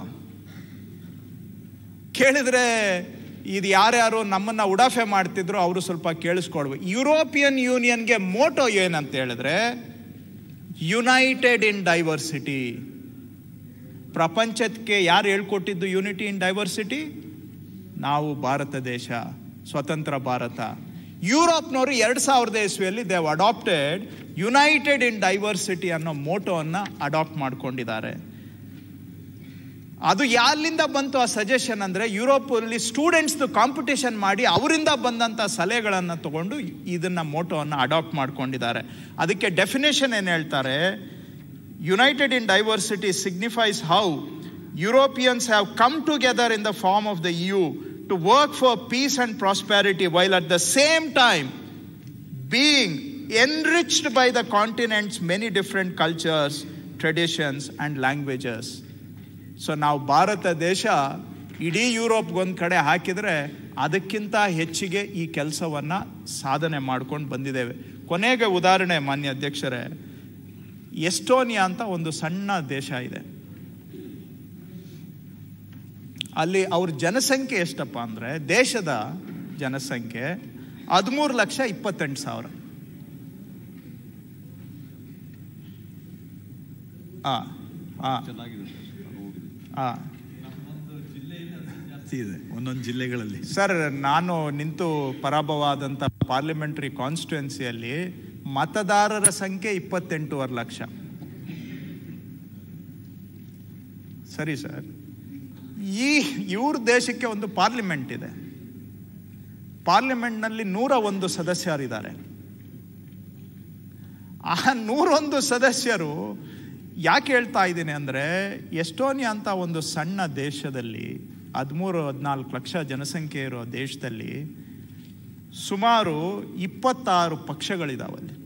Speaker 1: ಕೇಳಿದ್ರೆ ಇದು ಯಾರ್ಯಾರು ನಮ್ಮನ್ನ ಉಡಾಫೆ ಮಾಡ್ತಿದ್ರು ಅವರು ಸ್ವಲ್ಪ ಕೇಳಿಸ್ಕೊಡ್ಬೇಕು ಯುರೋಪಿಯನ್ ಯೂನಿಯನ್ಗೆ ಮೋಟೋ ಏನಂತ ಹೇಳಿದ್ರೆ ಯುನೈಟೆಡ್ ಇನ್ ಡೈವರ್ಸಿಟಿ ಪ್ರಪಂಚಕ್ಕೆ ಯಾರು ಹೇಳ್ಕೊಟ್ಟಿದ್ದು ಯೂನಿಟಿ ಇನ್ ಡೈವರ್ಸಿಟಿ ನಾವು ಭಾರತ ದೇಶ ಸ್ವತಂತ್ರ ಭಾರತ ಯುರೋಪ್ನವರು ಎರಡು ಸಾವಿರದ ಇಸ್ವಿಯಲ್ಲಿ they adapted united in diversity ಅನ್ನೋ ಮೋಟೋವನ್ನು ಅಡಾಪ್ಟ್ ಮಾಡ್ಕೊಂಡಿದ್ದಾರೆ ಅದು ಯಾರಿಂದ ಬಂತು ಆ ಸಜೆಷನ್ ಅಂದರೆ ಯುರೋಪಲ್ಲಿ ಸ್ಟೂಡೆಂಟ್ಸ್ದು ಕಾಂಪಿಟೇಷನ್ ಮಾಡಿ ಅವರಿಂದ ಬಂದಂಥ ಸಲಹೆಗಳನ್ನು ತಗೊಂಡು ಇದನ್ನ ಮೋಟೋವನ್ನು ಅಡಾಪ್ಟ್ ಮಾಡ್ಕೊಂಡಿದ್ದಾರೆ ಅದಕ್ಕೆ ಡೆಫಿನೇಷನ್ ಏನು ಹೇಳ್ತಾರೆ united in diversity signifies how Europeans have come together in the form of the EU to work for peace and prosperity while at the same time being enriched by the continent's many different cultures, traditions, and languages. So ನಾವು ಭಾರತ ದೇಶ ಇಡೀ ಯುರೋಪ್ಗೊಂದು ಕಡೆ ಹಾಕಿದರೆ ಅದಕ್ಕಿಂತ ಹೆಚ್ಚಿಗೆ ಈ ಕೆಲಸವನ್ನು ಸಾಧನೆ ಮಾಡ್ಕೊಂಡು ಬಂದಿದ್ದೇವೆ ಕೊನೆಗೆ ಉದಾಹರಣೆ ಮಾನ್ಯ ಅಧ್ಯಕ್ಷರೇ ಎಸ್ಟೋನಿಯಾ ಅಂತ ಒಂದು ಸಣ್ಣ ದೇಶ ಇದೆ ಅಲ್ಲಿ ಅವ್ರ ಜನಸಂಖ್ಯೆ ಎಷ್ಟಪ್ಪ ಅಂದರೆ ದೇಶದ ಜನಸಂಖ್ಯೆ ಹದಿಮೂರು ಲಕ್ಷ ಇಪ್ಪತ್ತೆಂಟು ಸಾವಿರ ಆ ಆ ಆ
Speaker 2: ಇದೆ ಒಂದೊಂದು ಜಿಲ್ಲೆಗಳಲ್ಲಿ
Speaker 1: ಸರ್ ನಾನು ನಿಂತು ಪರಾಭವಾದಂಥ ಪಾರ್ಲಿಮೆಂಟ್ರಿ ಕಾನ್ಸ್ಟಿಟ್ಯುಯೆನ್ಸಿಯಲ್ಲಿ ಮತದಾರರ ಸಂಖ್ಯೆ ಇಪ್ಪತ್ತೆಂಟೂವರೆ ಲಕ್ಷ ಸರಿ ಸರ್ ಈ ಇವ್ರ ದೇಶಕ್ಕೆ ಒಂದು ಪಾರ್ಲಿಮೆಂಟ್ ಇದೆ ಪಾರ್ಲಿಮೆಂಟ್ನಲ್ಲಿ ನೂರ ಒಂದು ಸದಸ್ಯರಿದ್ದಾರೆ ಆ ನೂರೊಂದು ಸದಸ್ಯರು ಯಾಕೆ ಹೇಳ್ತಾ ಇದ್ದೀನಿ ಅಂದರೆ ಎಸ್ಟೋನಿಯಾ ಅಂತ ಒಂದು ಸಣ್ಣ ದೇಶದಲ್ಲಿ ಹದಿಮೂರು ಹದಿನಾಲ್ಕು ಲಕ್ಷ ಜನಸಂಖ್ಯೆ ಇರೋ ದೇಶದಲ್ಲಿ ಸುಮಾರು ಇಪ್ಪತ್ತಾರು ಪಕ್ಷಗಳಿದಾವಲ್ಲಿ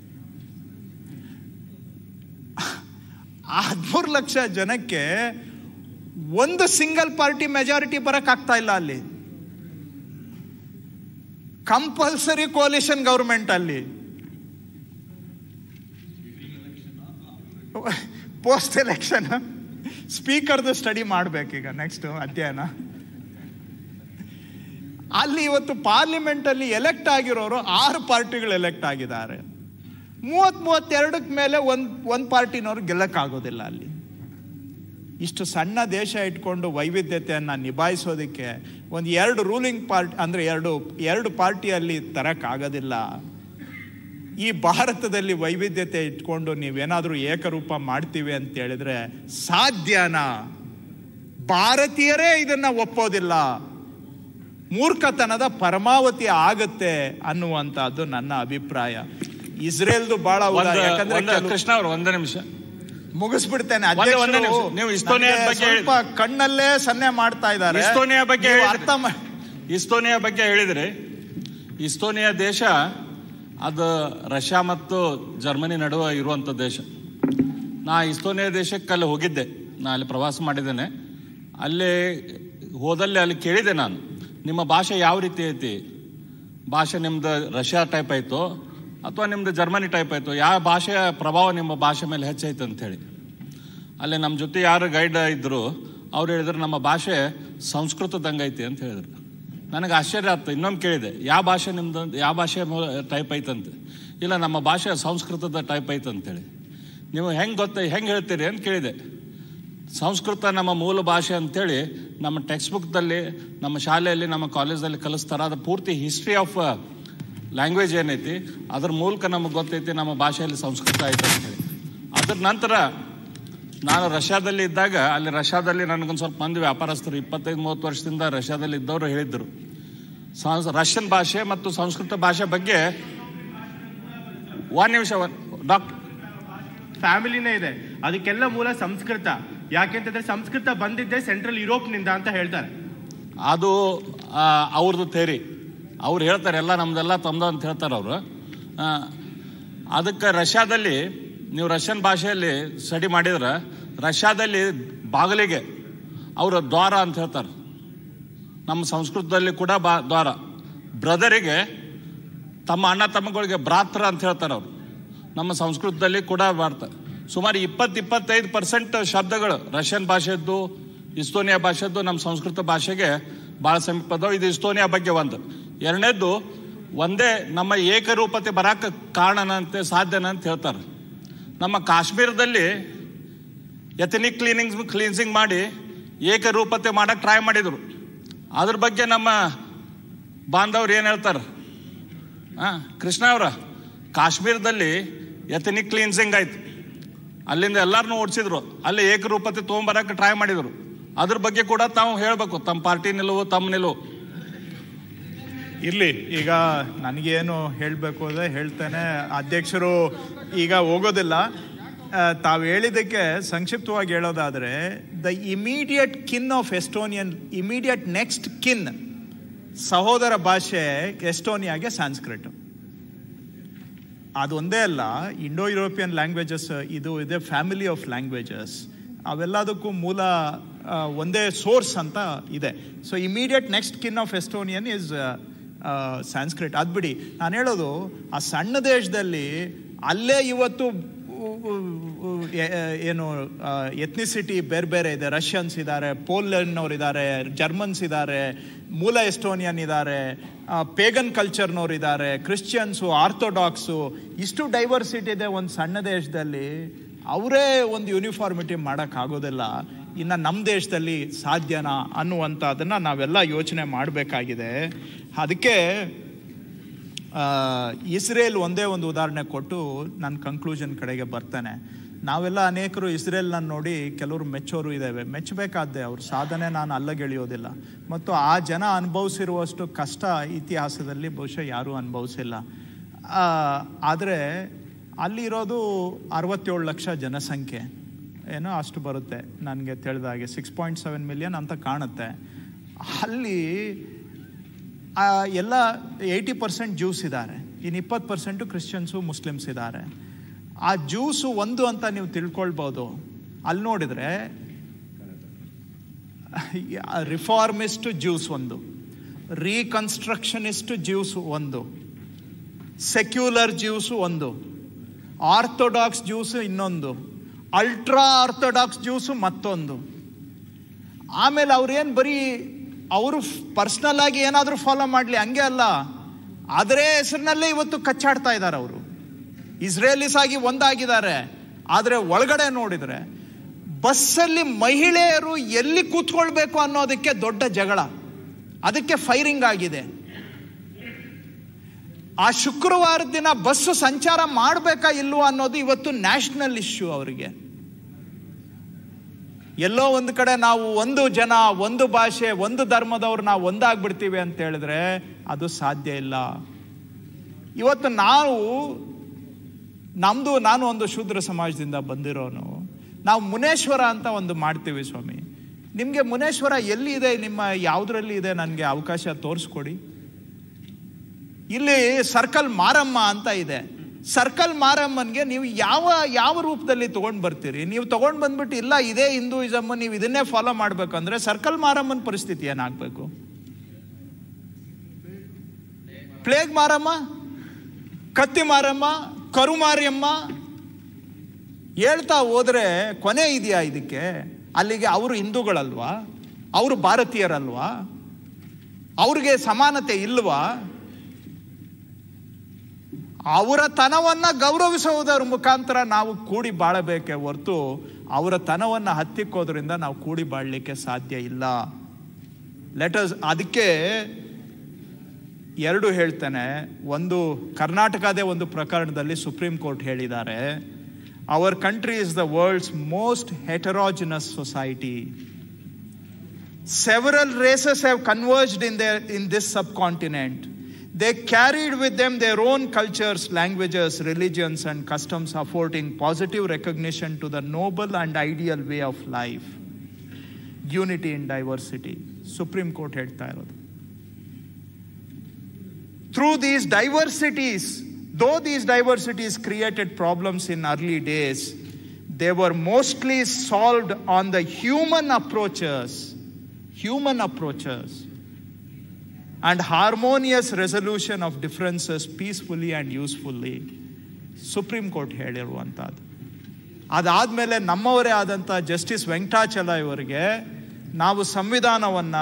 Speaker 1: ಆ ಹದಿಮೂರು ಲಕ್ಷ ಜನಕ್ಕೆ ಒಂದು ಸಿಂಗಲ್ ಪಾರ್ಟಿ ಮೆಜಾರಿಟಿ ಬರಕ್ಕಾಗ್ತಾ ಇಲ್ಲ ಅಲ್ಲಿ ಕಂಪಲ್ಸರಿ ಕೋಲಿಷನ್ ಗೌರ್ಮೆಂಟ್ ಅಲ್ಲಿ ಪೋಸ್ಟ್ ಎಲೆಕ್ಷನ್ ಸ್ಪೀಕರ್ದು ಸ್ಟಡಿ ಮಾಡ್ಬೇಕೀಗ ನೆಕ್ಸ್ಟ್ ಅಧ್ಯಯನ ಅಲ್ಲಿ ಇವತ್ತು ಪಾರ್ಲಿಮೆಂಟ್ ಅಲ್ಲಿ ಎಲೆಕ್ಟ್ ಆಗಿರೋರು ಆರು ಪಾರ್ಟಿಗಳು ಎಲೆಕ್ಟ್ ಆಗಿದ್ದಾರೆ ಮೂವತ್ ಮೂವತ್ತೆರಡಕ್ಕೆ ಮೇಲೆ ಒಂದ್ ಒಂದ್ ಪಾರ್ಟಿನವ್ರು ಗೆಲ್ಲಕ್ಕಾಗೋದಿಲ್ಲ ಅಲ್ಲಿ ಇಷ್ಟು ಸಣ್ಣ ದೇಶ ಇಟ್ಕೊಂಡು ವೈವಿಧ್ಯತೆಯನ್ನು ನಿಭಾಯಿಸೋದಕ್ಕೆ ಒಂದು ಎರಡು ರೂಲಿಂಗ್ ಪಾರ್ಟಿ ಅಂದರೆ ಎರಡು ಎರಡು ಪಾರ್ಟಿಯಲ್ಲಿ ತರಕ್ಕಾಗೋದಿಲ್ಲ ಈ ಭಾರತದಲ್ಲಿ ವೈವಿಧ್ಯತೆ ಇಟ್ಕೊಂಡು ನೀವೇನಾದರೂ ಏಕರೂಪ ಮಾಡ್ತೀವಿ ಅಂತ ಹೇಳಿದ್ರೆ ಸಾಧ್ಯನಾ ಭಾರತೀಯರೇ ಇದನ್ನ ಒಪ್ಪೋದಿಲ್ಲ ಮೂರ್ಖತನದ ಪರಮಾವಧಿ ಆಗತ್ತೆ ಅನ್ನುವಂತಹದ್ದು ನನ್ನ ಅಭಿಪ್ರಾಯ ಇಸ್ರೇಲ್ದು ಬಹಳ ಉದಾ-
Speaker 2: ಒಂದು-
Speaker 1: ಯಾಕಂದ್ರೆ
Speaker 2: ಒಂದು
Speaker 1: ಕೆಲವು-
Speaker 2: ಕೃಷ್ಣ ಅವರು ಒಂದೇ ನಿಮಿಷ
Speaker 1: ಮುಗಿಸ್ಬಿಡ್ತೇನೆ
Speaker 2: ಒಂದೇ- ಒಂದೇ
Speaker 1: ಅಧ್ಯಕ್ಷರು
Speaker 2: ನಿಮಿಷ. ನೀವು ಇಸ್ತೋನಿಯಾ
Speaker 1: ನನಗೆ
Speaker 2: ಬಗ್ಗೆ
Speaker 1: ಸ್ವಲ್ಪ ಕಣ್ಣಲ್ಲೇ ಸನ್ನೆ ಮಾಡ್ತಾ ಇದ್ದಾರೆ
Speaker 2: ಇಸ್ತೋನಿಯಾ ಬಗ್ಗೆ
Speaker 1: ನೀವು
Speaker 2: ಹೇಳಿದ್ರಿ.
Speaker 1: ಅರ್ಥ ಮಾ-
Speaker 2: ಇಸ್ತೋನಿಯಾ ಬಗ್ಗೆ ಹೇಳಿದ್ರೆ ಇಸ್ತೋನಿಯಾ ದೇಶ ಅದು ರಷ್ಯಾ ಮತ್ತು ಜರ್ಮನಿ ನಡುವೆ ಇರುವಂಥ ದೇಶ ನಾ ಇಸ್ತೋನಿಯಾ ದೇಶಕ್ಕೆ ಅಲ್ಲಿ ಹೋಗಿದ್ದೆ ನಾ ಅಲ್ಲಿ ಪ್ರವಾಸ ಮಾಡಿದ್ದೇನೆ ಅಲ್ಲಿ ಹೋದಲ್ಲಿ ಅಲ್ಲಿ ಕೇಳಿದೆ ನಾನು ನಿಮ್ಮ ಭಾಷೆ ಯಾವ ರೀತಿ ಐತಿ ಭಾಷೆ ನಿಮ್ದು ರಷ್ಯಾ ಟೈಪ್ ಆಯಿತು ಅಥವಾ ನಿಮ್ದು ಜರ್ಮನಿ ಟೈಪ್ ಆಯಿತು ಯಾವ ಭಾಷೆಯ ಪ್ರಭಾವ ನಿಮ್ಮ ಭಾಷೆ ಮೇಲೆ ಹೆಚ್ಚಾಯ್ತು ಅಂತೇಳಿ ಅಲ್ಲಿ ನಮ್ಮ ಜೊತೆ ಯಾರು ಗೈಡ್ ಇದ್ದರು ಅವ್ರು ಹೇಳಿದ್ರು ನಮ್ಮ ಭಾಷೆ ಸಂಸ್ಕೃತದಂಗೆ ಐತಿ ಅಂತ ಹೇಳಿದ್ರು ನನಗೆ ಆಶ್ಚರ್ಯ ಆಯ್ತು ಇನ್ನೊಂದು ಕೇಳಿದೆ ಯಾವ ಭಾಷೆ ನಿಮ್ದು ಯಾವ ಭಾಷೆ ಟೈಪ್ ಐತಂತೆ ಇಲ್ಲ ನಮ್ಮ ಭಾಷೆ ಸಂಸ್ಕೃತದ ಟೈಪ್ ಐತೆ ಅಂತೇಳಿ ನೀವು ಹೆಂಗೆ ಗೊತ್ತ ಹೆಂಗೆ ಹೇಳ್ತೀರಿ ಅಂತ ಕೇಳಿದೆ ಸಂಸ್ಕೃತ ನಮ್ಮ ಮೂಲ ಭಾಷೆ ಅಂತೇಳಿ ನಮ್ಮ ಟೆಕ್ಸ್ಟ್ ಬುಕ್ದಲ್ಲಿ ನಮ್ಮ ಶಾಲೆಯಲ್ಲಿ ನಮ್ಮ ಕಾಲೇಜಲ್ಲಿ ಕಲಿಸ್ತಾರ ಅದು ಪೂರ್ತಿ ಹಿಸ್ಟ್ರಿ ಆಫ್ ಲ್ಯಾಂಗ್ವೇಜ್ ಏನೈತಿ ಅದ್ರ ಮೂಲಕ ನಮಗೆ ಗೊತ್ತೈತಿ ನಮ್ಮ ಭಾಷೆಯಲ್ಲಿ ಸಂಸ್ಕೃತ ಐತೆ ಅಂತೇಳಿ ಅದ್ರ ನಂತರ ನಾನು ರಷ್ಯಾದಲ್ಲಿ ಇದ್ದಾಗ ಅಲ್ಲಿ ರಷ್ಯಾದಲ್ಲಿ ನನಗೊಂದು ಸ್ವಲ್ಪ ಮಂದಿ ವ್ಯಾಪಾರಸ್ಥರು ಇಪ್ಪತ್ತೈದು ಮೂವತ್ತು ವರ್ಷದಿಂದ ರಷ್ಯಾದಲ್ಲಿ ಇದ್ದವರು ಹೇಳಿದ್ರು ಸಾಂಸ್ ರಷ್ಯನ್ ಭಾಷೆ ಮತ್ತು ಸಂಸ್ಕೃತ ಭಾಷೆ ಬಗ್ಗೆ ಒಂದು ನಿಮಿಷ ಡಾಕ್ಟರ್
Speaker 6: ಫ್ಯಾಮಿಲಿನೇ ಇದೆ ಅದಕ್ಕೆಲ್ಲ ಮೂಲ ಸಂಸ್ಕೃತ ಯಾಕೆಂತಂದ್ರೆ ಸಂಸ್ಕೃತ ಬಂದಿದ್ದೆ ಸೆಂಟ್ರಲ್ ಯುರೋಪ್ನಿಂದ ಅಂತ ಹೇಳ್ತಾರೆ
Speaker 2: ಅದು ಆ, ಅವ್ರದ್ದು ಥೇರಿ ಅವ್ರು ಹೇಳ್ತಾರೆ ಎಲ್ಲ ನಮ್ದೆಲ್ಲ ತಮ್ದು ಅಂತ ಹೇಳ್ತಾರೆ ಅವರು ಅದಕ್ಕೆ ರಷ್ಯಾದಲ್ಲಿ ನೀವು ರಷ್ಯನ್ ಭಾಷೆಯಲ್ಲಿ ಸ್ಟಡಿ ಮಾಡಿದ್ರೆ ರಷ್ಯಾದಲ್ಲಿ ಬಾಗಿಲಿಗೆ ಅವರು ದ್ವಾರ ಅಂತ ಹೇಳ್ತಾರೆ ನಮ್ಮ ಸಂಸ್ಕೃತದಲ್ಲಿ ಕೂಡ ಬಾ ದ್ವಾರ ಬ್ರದರಿಗೆ ತಮ್ಮ ಅಣ್ಣ ತಮ್ಮಗಳಿಗೆ ಭ್ರಾತ್ರ ಅಂತ ಹೇಳ್ತಾರೆ ಅವರು ನಮ್ಮ ಸಂಸ್ಕೃತದಲ್ಲಿ ಕೂಡ ಮಾಡ್ತಾರೆ ಸುಮಾರು ಇಪ್ಪತ್ತು ಇಪ್ಪತ್ತೈದು ಪರ್ಸೆಂಟ್ ಶಬ್ದಗಳು ರಷ್ಯನ್ ಭಾಷೆದ್ದು ಇಸ್ತೋನಿಯಾ ಭಾಷೆದ್ದು ನಮ್ಮ ಸಂಸ್ಕೃತ ಭಾಷೆಗೆ ಭಾಳ ಸಮೀಪದವು ಇದು ಇಸ್ತೋನಿಯಾ ಬಗ್ಗೆ ಒಂದು ಎರಡನೇದ್ದು ಒಂದೇ ನಮ್ಮ ಏಕರೂಪತೆ ಬರಾಕ ಕಾರಣನಂತೆ ಸಾಧ್ಯನ ಅಂತ ಹೇಳ್ತಾರೆ ನಮ್ಮ ಕಾಶ್ಮೀರದಲ್ಲಿ ಎಥನಿಕ್ ಕ್ಲೀನಿಂಗ್ ಕ್ಲೀನ್ಸಿಂಗ್ ಮಾಡಿ ಏಕರೂಪತೆ ಮಾಡಕ್ಕೆ ಟ್ರೈ ಮಾಡಿದರು ಅದ್ರ ಬಗ್ಗೆ ನಮ್ಮ ಬಾಂಧವ್ರು ಏನು ಹೇಳ್ತಾರೆ ಹಾಂ ಕೃಷ್ಣ ಅವರ ಕಾಶ್ಮೀರದಲ್ಲಿ ಎಥನಿಕ್ ಕ್ಲೀನ್ಸಿಂಗ್ ಆಯ್ತು ಅಲ್ಲಿಂದ ಎಲ್ಲರನ್ನೂ ಓಡಿಸಿದ್ರು ಅಲ್ಲಿ ಏಕರೂಪತೆ ತೊಗೊಂಬರಕ್ಕೆ ಟ್ರೈ ಮಾಡಿದರು ಅದ್ರ ಬಗ್ಗೆ ಕೂಡ ತಾವು ಹೇಳಬೇಕು ತಮ್ಮ ಪಾರ್ಟಿ ನಿಲುವು ತಮ್ಮ ನಿಲುವು
Speaker 1: ಇರಲಿ ಈಗ ನನಗೇನು ಹೇಳಬೇಕು ಅಂದರೆ ಹೇಳ್ತೇನೆ ಅಧ್ಯಕ್ಷರು ಈಗ ಹೋಗೋದಿಲ್ಲ ಆ, ತಾವು ಹೇಳಿದ್ದಕ್ಕೆ ಸಂಕ್ಷಿಪ್ತವಾಗಿ ಹೇಳೋದಾದರೆ the immediate kin of Estonian immediate next kin ಸಹೋದರ ಭಾಷೆ ಎಸ್ಟೋನಿಯಾಗೆ ಸಾಂಸ್ಕ್ರಿಟ್ ಅದೊಂದೇ ಅಲ್ಲ ಇಂಡೋ ಯುರೋಪಿಯನ್ ಲ್ಯಾಂಗ್ವೇಜಸ್ ಇದು ಇದೆ ಫ್ಯಾಮಿಲಿ ಆಫ್ ಲ್ಯಾಂಗ್ವೇಜಸ್ ಅವೆಲ್ಲದಕ್ಕೂ ಮೂಲ ಆ, ಒಂದೇ ಸೋರ್ಸ್ ಅಂತ ಇದೆ so immediate next kin of Estonian is Sanskrit ಅದು ಬಿಡಿ ನಾನು ಹೇಳೋದು ಆ ಸಣ್ಣ ದೇಶದಲ್ಲಿ ಅಲ್ಲೇ ಇವತ್ತು ಉ- ಉ- ಎ- ಏನು ಎತ್ನಿಸಿಟಿ ಬೇರೆ ಬೇರೆ ಇದೆ ರಷ್ಯನ್ಸ್ ಇದ್ದಾರೆ ಪೋಲೆಂಡ್ನವ್ರು ಇದ್ದಾರೆ ಜರ್ಮನ್ಸ್ ಇದ್ದಾರೆ ಮೂಲ ಎಸ್ಟೋನಿಯನ್ ಇದ್ದಾರೆ ಪೇಗನ್ ಕಲ್ಚರ್ನವ್ರು ಇದ್ದಾರೆ ಕ್ರಿಶ್ಚಿಯನ್ಸು ಆರ್ಥೋಡಾಕ್ಸು ಇಷ್ಟು ಡೈವರ್ಸಿಟಿ ಇದೆ ಒಂದು ಸಣ್ಣ ದೇಶದಲ್ಲಿ ಅವರೇ ಒಂದು ಯೂನಿಫಾರ್ಮಿಟಿ ಮಾಡೋಕ್ಕಾಗೋದಿಲ್ಲ ಇನ್ನು ನಮ್ಮ ದೇಶದಲ್ಲಿ ಸಾಧ್ಯನಾ ಅನ್ನುವಂಥದ್ದನ್ನು ನಾವೆಲ್ಲ ಯೋಚನೆ ಮಾಡಬೇಕಾಗಿದೆ ಅದಕ್ಕೆ ಆ, ಇಸ್ರೇಲ್ ಒಂದೇ ಒಂದು ಉದಾಹರಣೆ ಕೊಟ್ಟು ನನ್ನ ಕನ್ಕ್ಲೂಷನ್ ಕಡೆಗೆ ಬರ್ತೇನೆ ನಾವೆಲ್ಲ ಅನೇಕರು ಇಸ್ರೇಲ್ನ ನೋಡಿ ಕೆಲವರು ಮೆಚ್ಚೋರು ಇದ್ದೇವೆ ಮೆಚ್ಚಬೇಕಾದ್ದೆ ಅವ್ರ ಸಾಧನೆ ನಾನು ಅಲ್ಲಗೆಳೆಯೋದಿಲ್ಲ ಮತ್ತು ಆ ಜನ ಅನುಭವಿಸಿರುವಷ್ಟು ಕಷ್ಟ ಇತಿಹಾಸದಲ್ಲಿ ಬಹುಶಃ ಯಾರೂ ಅನುಭವಿಸಿಲ್ಲ ಆದರೆ ಅಲ್ಲಿರೋದು ಅರವತ್ತೇಳು ಲಕ್ಷ ಜನಸಂಖ್ಯೆ ಏನೋ ಅಷ್ಟು ಬರುತ್ತೆ ನನಗೆ ತಿಳಿದ ಹಾಗೆ ಸಿಕ್ಸ್ ಪಾಯಿಂಟ್ ಸೆವೆನ್ ಮಿಲಿಯನ್ ಅಂತ ಕಾಣುತ್ತೆ ಅಲ್ಲಿ ಆ, ಎಲ್ಲ ಏಯ್ಟಿ ಪರ್ಸೆಂಟ್ ಜ್ಯೂಸ್ ಇದ್ದಾರೆ ಇನ್ನು ಇಪ್ಪತ್ತು ಪರ್ಸೆಂಟು ಕ್ರಿಶ್ಚಿಯನ್ಸು ಮುಸ್ಲಿಮ್ಸ್ ಇದ್ದಾರೆ ಆ ಜ್ಯೂಸು ಒಂದು ಅಂತ ನೀವು ತಿಳ್ಕೊಳ್ಬೋದು ಅಲ್ಲಿ ನೋಡಿದರೆ ರಿಫಾರ್ಮಿಸ್ಟ್ ಜ್ಯೂಸ್ ಒಂದು ರೀಕನ್ಸ್ಟ್ರಕ್ಷನಿಸ್ಟ್ ಜ್ಯೂಸ್ ಒಂದು ಸೆಕ್ಯುಲರ್ ಜ್ಯೂಸು ಒಂದು ಆರ್ಥೋಡಾಕ್ಸ್ ಜ್ಯೂಸು ಇನ್ನೊಂದು ಅಲ್ಟ್ರಾ ಆರ್ಥೋಡಾಕ್ಸ್ ಜ್ಯೂಸು ಮತ್ತೊಂದು ಆಮೇಲೆ ಅವ್ರೇನು ಬರೀ ಅವರು ಪರ್ಸ್ನಲ್ ಆಗಿ ಏನಾದರೂ ಫಾಲೋ ಮಾಡಲಿ ಹಂಗೆ ಅಲ್ಲ ಅದರೇ ಹೆಸರಿನಲ್ಲೇ ಇವತ್ತು ಕಚ್ಚಾಡ್ತಾ ಇದ್ದಾರೆ ಅವರು ಇಸ್ರೇಲಿಸ್ ಆಗಿ ಒಂದಾಗಿದ್ದಾರೆ ಆದರೆ ಒಳಗಡೆ ನೋಡಿದರೆ ಬಸ್ಸಲ್ಲಿ ಮಹಿಳೆಯರು ಎಲ್ಲಿ ಕೂತ್ಕೊಳ್ಬೇಕು ಅನ್ನೋದಕ್ಕೆ ದೊಡ್ಡ ಜಗಳ ಅದಕ್ಕೆ ಫೈರಿಂಗ್ ಆಗಿದೆ ಆ ಶುಕ್ರವಾರದ ದಿನ ಬಸ್ಸು ಸಂಚಾರ ಮಾಡಬೇಕಾ ಇಲ್ವೋ ಅನ್ನೋದು ಇವತ್ತು ನ್ಯಾಷನಲ್ ಇಶ್ಯೂ ಅವರಿಗೆ ಎಲ್ಲೋ ಒಂದು ಕಡೆ ನಾವು ಒಂದು ಜನ ಒಂದು ಭಾಷೆ ಒಂದು ಧರ್ಮದವ್ರು ನಾವು ಒಂದಾಗ್ಬಿಡ್ತೀವಿ ಅಂತ ಹೇಳಿದ್ರೆ ಅದು ಸಾಧ್ಯ ಇಲ್ಲ ಇವತ್ತು ನಾವು ನಮ್ಮದು ನಾನು ಒಂದು ಶೂದ್ರ ಸಮಾಜದಿಂದ ಬಂದಿರೋನು ನಾವು ಮುನೇಶ್ವರ ಅಂತ ಒಂದು ಮಾಡ್ತೀವಿ ಸ್ವಾಮಿ ನಿಮಗೆ ಮುನೇಶ್ವರ ಎಲ್ಲಿ ಇದೆ ನಿಮ್ಮ ಯಾವುದರಲ್ಲಿ ಇದೆ ನನಗೆ ಅವಕಾಶ ತೋರಿಸ್ಕೊಡಿ ಇಲ್ಲಿ ಸರ್ಕಲ್ ಮಾರಮ್ಮ ಅಂತ ಇದೆ ಸರ್ಕಲ್ ಮಾರಮ್ಮನ್ಗೆ ನೀವು ಯಾವ ಯಾವ ರೂಪದಲ್ಲಿ ತಗೊಂಡು ಬರ್ತೀರಿ ನೀವು ತಗೊಂಡು ಬಂದ್ಬಿಟ್ಟು ಇಲ್ಲ ಇದೇ ಹಿಂದೂಯಿಸಮ್ ನೀವು ಇದನ್ನೇ ಫಾಲೋ ಮಾಡ್ಬೇಕಂದ್ರೆ ಸರ್ಕಲ್ ಮಾರಮ್ಮನ ಪರಿಸ್ಥಿತಿ ಏನಾಗಬೇಕು ಪ್ಲೇಗ್ ಮಾರಮ್ಮ ಕತ್ತಿ ಮಾರಮ್ಮ ಕರು ಮಾರಿಯಮ್ಮ ಹೇಳ್ತಾ ಹೋದ್ರೆ ಕೊನೆ ಇದೆಯಾ ಇದಕ್ಕೆ ಅಲ್ಲಿಗೆ ಅವರು ಹಿಂದೂಗಳಲ್ವಾ ಅವರು ಭಾರತೀಯರಲ್ವಾ ಅವ್ರಿಗೆ ಸಮಾನತೆ ಇಲ್ವಾ ಅವರ ತನವನ್ನ ಗೌರವಿಸುವುದರ ಮುಖಾಂತರ ನಾವು ಕೂಡಿ ಬಾಳಬೇಕೆ ಹೊರತು ಅವರ ತನವನ್ನ ಹತ್ತಿಕ್ಕೋದ್ರಿಂದ ನಾವು ಕೂಡಿ ಬಾಳಲಿಕ್ಕೆ ಸಾಧ್ಯ ಇಲ್ಲ ಲೆಟರ್ಸ್ ಅದಕ್ಕೆ ಎರಡು ಹೇಳ್ತೇನೆ ಒಂದು ಕರ್ನಾಟಕದೇ ಒಂದು ಪ್ರಕರಣದಲ್ಲಿ ಸುಪ್ರೀಂ ಕೋರ್ಟ್ ಹೇಳಿದ್ದಾರೆ our country is the world's most heterogeneous society several races have converged in their in this subcontinent they carried with them their own cultures languages religions and customs affording positive recognition to the noble and ideal way of life unity in diversity supreme court ಹೇಳ್ತಾ ಇರೋದು through these diversities though these diversities created problems in early days they were mostly solved on the human approaches human approaches and harmonious resolution of differences peacefully and usefully supreme court ಹೇಳಿರುವಂಥದ್ದು ಅದಾದಮೇಲೆ ನಮ್ಮವರೇ ಆದಂಥ justice Venkatachala ಇವರಿಗೆ ನಾವು ಸಂವಿಧಾನವನ್ನು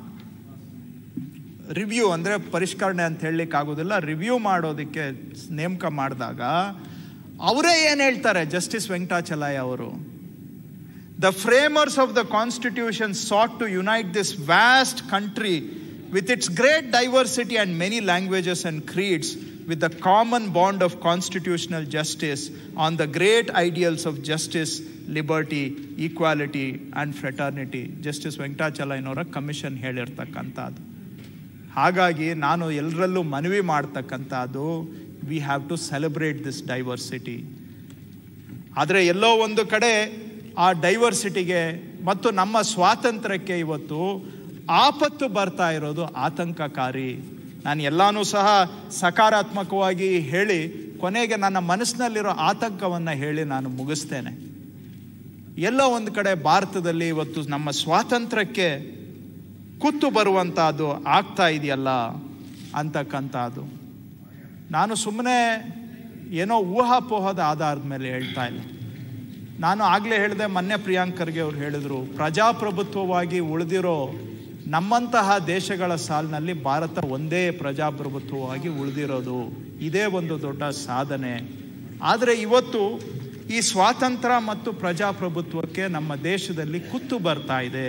Speaker 1: review ಅಂದರೆ ಪರಿಷ್ಕರಣೆ ಅಂತ ಹೇಳಲಿಕ್ಕೆ ಆಗೋದಿಲ್ಲ ರಿವ್ಯೂ ಮಾಡೋದಕ್ಕೆ ನೇಮಕ ಮಾಡಿದಾಗ ಅವರೇ ಏನು ಹೇಳ್ತಾರೆ ಜಸ್ಟಿಸ್ ವೆಂಕಟಾಚಲಾಯ ಅವರು The framers of the Constitution sought to unite this vast country with its great diversity and many languages and creeds with the common bond of constitutional justice on the great ideals of justice, liberty, equality, and fraternity. Justice ವೆಂಕಟಾಚಲಯ್ಯನವರ commission ಹೇಳಿರ್ತಕ್ಕಂಥದ್ದು ಹಾಗಾಗಿ ನಾನು ಎಲ್ಲರಲ್ಲೂ ಮನವಿ ಮಾಡ್ತಕ್ಕಂಥದ್ದು we have to celebrate this diversity ಆದರೆ ಎಲ್ಲೋ ಒಂದು ಕಡೆ ಆ ಡೈವರ್ಸಿಟಿಗೆ ಮತ್ತು ನಮ್ಮ ಸ್ವಾತಂತ್ರ್ಯಕ್ಕೆ ಇವತ್ತು ಆಪತ್ತು ಬರ್ತಾ ಇರೋದು ಆತಂಕಕಾರಿ ನಾನು ಎಲ್ಲಾನು ಸಹ ಸಕಾರಾತ್ಮಕವಾಗಿ ಹೇಳಿ ಕೊನೆಗೆ ನನ್ನ ಮನಸ್ಸಿನಲ್ಲಿರೋ ಆತಂಕವನ್ನು ಹೇಳಿ ನಾನು ಮುಗಿಸ್ತೇನೆ ಎಲ್ಲೋ ಒಂದು ಕಡೆ ಭಾರತದಲ್ಲಿ ಇವತ್ತು ನಮ್ಮ ಸ್ವಾತಂತ್ರ್ಯಕ್ಕೆ ಕುತ್ತು ಬರುವಂತಹದ್ದು ಆಗ್ತಾ ಇದೆಯಲ್ಲ ಅಂತಕ್ಕಂಥದ್ದು ನಾನು ಸುಮ್ಮನೆ ಏನೋ ಊಹಾಪೋಹದ ಆಧಾರದ ಮೇಲೆ ಹೇಳ್ತಾ ಇಲ್ಲ ನಾನು ಆಗಲೇ ಹೇಳಿದೆ ಮೊನ್ನೆ ಪ್ರಿಯಾಂಕ್ ಖರ್ಗೆ ಅವ್ರು ಹೇಳಿದರು ಪ್ರಜಾಪ್ರಭುತ್ವವಾಗಿ ಉಳಿದಿರೋ ನಮ್ಮಂತಹ ದೇಶಗಳ ಸಾಲಿನಲ್ಲಿ ಭಾರತ ಒಂದೇ ಪ್ರಜಾಪ್ರಭುತ್ವವಾಗಿ ಉಳಿದಿರೋದು ಇದೇ ಒಂದು ದೊಡ್ಡ ಸಾಧನೆ ಆದರೆ ಇವತ್ತು ಈ ಸ್ವಾತಂತ್ರ್ಯ ಮತ್ತು ಪ್ರಜಾಪ್ರಭುತ್ವಕ್ಕೆ ನಮ್ಮ ದೇಶದಲ್ಲಿ ಕುತ್ತು ಬರ್ತಾ ಇದೆ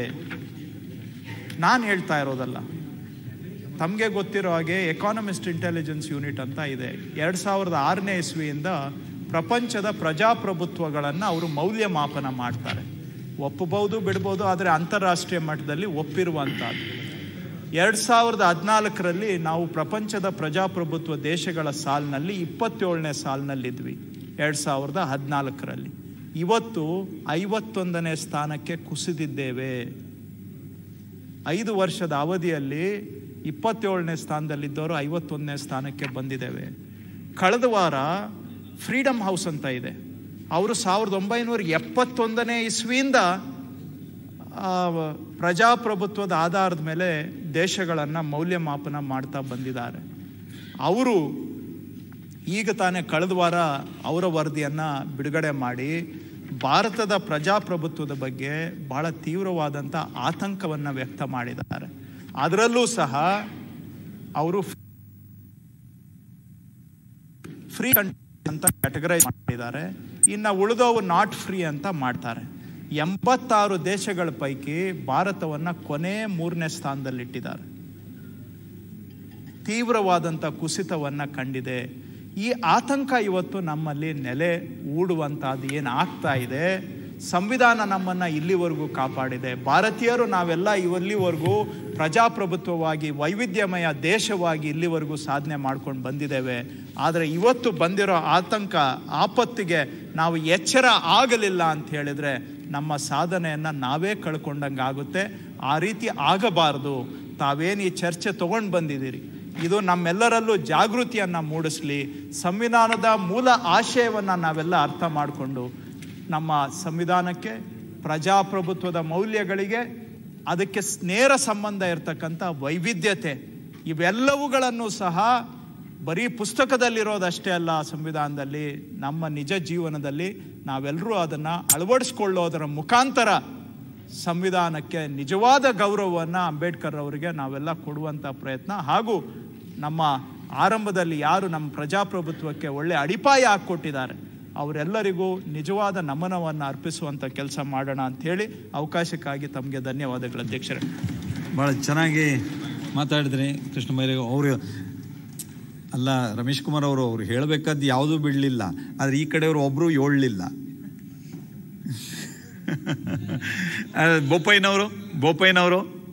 Speaker 1: ನಾನು ಹೇಳ್ತಾ ಇರೋದಲ್ಲ ತಮಗೆ ಗೊತ್ತಿರೋ ಹಾಗೆ ಎಕಾನಮಿಸ್ಟ್ ಇಂಟೆಲಿಜೆನ್ಸ್ ಯೂನಿಟ್ ಅಂತ ಇದೆ ಎರಡು ಸಾವಿರದ ಆರನೇ ಇಸ್ವಿಯಿಂದ ಪ್ರಪಂಚದ ಪ್ರಜಾಪ್ರಭುತ್ವಗಳನ್ನು ಅವರು ಮೌಲ್ಯಮಾಪನ ಮಾಡ್ತಾರೆ ಒಪ್ಪಬಹುದು ಬಿಡ್ಬೋದು ಆದರೆ ಅಂತಾರಾಷ್ಟ್ರೀಯ ಮಟ್ಟದಲ್ಲಿ ಒಪ್ಪಿರುವಂಥದ್ದು ಎರಡು ಸಾವಿರದ ಹದಿನಾಲ್ಕರಲ್ಲಿ ನಾವು ಪ್ರಪಂಚದ ಪ್ರಜಾಪ್ರಭುತ್ವ ದೇಶಗಳ ಸಾಲಿನಲ್ಲಿ ಇಪ್ಪತ್ತೇಳನೇ ಸಾಲಿನಲ್ಲಿದ್ವಿ ಎರಡು ಸಾವಿರದ ಹದಿನಾಲ್ಕರಲ್ಲಿ ಇವತ್ತು ಐವತ್ತೊಂದನೇ ಸ್ಥಾನಕ್ಕೆ ಕುಸಿದಿದ್ದೇವೆ ಐದು ವರ್ಷದ ಅವಧಿಯಲ್ಲಿ ಇಪ್ಪತ್ತೇಳನೇ ಸ್ಥಾನದಲ್ಲಿದ್ದವರು ಐವತ್ತೊಂದನೇ ಸ್ಥಾನಕ್ಕೆ ಬಂದಿದ್ದೇವೆ ಕಳೆದ ವಾರ ಫ್ರೀಡಮ್ ಹೌಸ್ ಅಂತ ಇದೆ ಅವರು ಸಾವಿರದ ಒಂಬೈನೂರ ಎಪ್ಪತ್ತೊಂದನೇ ಇಸ್ವಿಯಿಂದ ಆ, ಪ್ರಜಾಪ್ರಭುತ್ವದ ಆಧಾರದ ಮೇಲೆ ದೇಶಗಳನ್ನು ಮೌಲ್ಯಮಾಪನ ಮಾಡ್ತಾ ಬಂದಿದ್ದಾರೆ ಅವರು ಈಗ ತಾನೇ ಕಳೆದ ವಾರ ಅವರ ವರದಿಯನ್ನು ಬಿಡುಗಡೆ ಮಾಡಿ ಭಾರತದ ಪ್ರಜಾಪ್ರಭುತ್ವದ ಬಗ್ಗೆ ಬಹಳ ತೀವ್ರವಾದಂಥ ಆತಂಕವನ್ನು ವ್ಯಕ್ತ ಮಾಡಿದ್ದಾರೆ ಅದರಲ್ಲೂ ಸಹ ಅವರು ಫ್ರೀ ಅಂತ ಕ್ಯಾಟಗರೈಸ್ ಮಾಡಿದ್ದಾರೆ ಇನ್ನು ಉಳಿದವು ನಾಟ್ ಫ್ರೀ ಅಂತ ಮಾಡ್ತಾರೆ ಎಂಬತ್ತಾರು ದೇಶಗಳ ಪೈಕಿ ಭಾರತವನ್ನು ಕೊನೆ ಮೂರನೇ ಸ್ಥಾನದಲ್ಲಿಟ್ಟಿದ್ದಾರೆ ತೀವ್ರವಾದಂಥ ಕುಸಿತವನ್ನು ಕಂಡಿದೆ ಈ ಆತಂಕ ಇವತ್ತು ನಮ್ಮಲ್ಲಿ ನೆಲೆ ಊಡುವಂಥದ್ದು ಏನು ಆಗ್ತಾ ಇದೆ ಸಂವಿಧಾನ ನಮ್ಮನ್ನು ಇಲ್ಲಿವರೆಗೂ ಕಾಪಾಡಿದೆ ಭಾರತೀಯರು ನಾವೆಲ್ಲ ಇಲ್ಲಿವರೆಗೂ ಪ್ರಜಾಪ್ರಭುತ್ವವಾಗಿ ವೈವಿಧ್ಯಮಯ ದೇಶವಾಗಿ ಇಲ್ಲಿವರೆಗೂ ಸಾಧನೆ ಮಾಡ್ಕೊಂಡು ಬಂದಿದ್ದೇವೆ ಆದರೆ ಇವತ್ತು ಬಂದಿರೋ ಆತಂಕ ಆಪತ್ತಿಗೆ ನಾವು ಎಚ್ಚರ ಆಗಲಿಲ್ಲ ಅಂತ ಹೇಳಿದರೆ ನಮ್ಮ ಸಾಧನೆಯನ್ನು ನಾವೇ ಕಳ್ಕೊಂಡಂಗೆ ಆಗುತ್ತೆ ಆ ರೀತಿ ಆಗಬಾರ್ದು ತಾವೇನು ಈ ಚರ್ಚೆ ತಗೊಂಡು ಬಂದಿದ್ದೀರಿ ಇದು ನಮ್ಮೆಲ್ಲರಲ್ಲೂ ಜಾಗೃತಿಯನ್ನು ಮೂಡಿಸ್ಲಿ ಸಂವಿಧಾನದ ಮೂಲ ಆಶಯವನ್ನು ನಾವೆಲ್ಲ ಅರ್ಥ ಮಾಡಿಕೊಂಡು ನಮ್ಮ ಸಂವಿಧಾನಕ್ಕೆ ಪ್ರಜಾಪ್ರಭುತ್ವದ ಮೌಲ್ಯಗಳಿಗೆ ಅದಕ್ಕೆ ನೇರ ಸಂಬಂಧ ಇರತಕ್ಕಂಥ ವೈವಿಧ್ಯತೆ ಇವೆಲ್ಲವುಗಳನ್ನು ಸಹ ಬರೀ ಪುಸ್ತಕದಲ್ಲಿರೋದಷ್ಟೇ ಅಲ್ಲ ಸಂವಿಧಾನದಲ್ಲಿ ನಮ್ಮ ನಿಜ ಜೀವನದಲ್ಲಿ ನಾವೆಲ್ಲರೂ ಅದನ್ನು ಅಳವಡಿಸ್ಕೊಳ್ಳೋದರ ಮುಖಾಂತರ ಸಂವಿಧಾನಕ್ಕೆ ನಿಜವಾದ ಗೌರವವನ್ನು ಅಂಬೇಡ್ಕರ್ ಅವರಿಗೆ ನಾವೆಲ್ಲ ಕೊಡುವಂಥ ಪ್ರಯತ್ನ ಹಾಗೂ ನಮ್ಮ ಆರಂಭದಲ್ಲಿ ಯಾರು ನಮ್ಮ ಪ್ರಜಾಪ್ರಭುತ್ವಕ್ಕೆ ಒಳ್ಳೆ ಅಡಿಪಾಯ ಹಾಕ್ಕೊಟ್ಟಿದ್ದಾರೆ ಅವರೆಲ್ಲರಿಗೂ ನಿಜವಾದ ನಮನವನ್ನು ಅರ್ಪಿಸುವಂಥ ಕೆಲಸ ಮಾಡೋಣ ಅಂಥೇಳಿ ಅವಕಾಶಕ್ಕಾಗಿ ತಮಗೆ ಧನ್ಯವಾದಗಳು ಅಧ್ಯಕ್ಷರೇ
Speaker 7: ಭಾಳ ಚೆನ್ನಾಗಿ ಮಾತಾಡಿದ್ರಿ ಕೃಷ್ಣ ಬೈರೇಗ ಅವರು ಅಲ್ಲ ರಮೇಶ್ ಕುಮಾರ್ ಅವರು ಅವ್ರು ಹೇಳಬೇಕಾದ್ದು ಯಾವುದೂ ಬಿಡಲಿಲ್ಲ ಆದರೆ ಈ ಕಡೆಯವರು ಒಬ್ಬರು ಏಳಲಿಲ್ಲ ಬೋಪಯ್ಯನವರು ಬೋಪಯ್ಯನವರು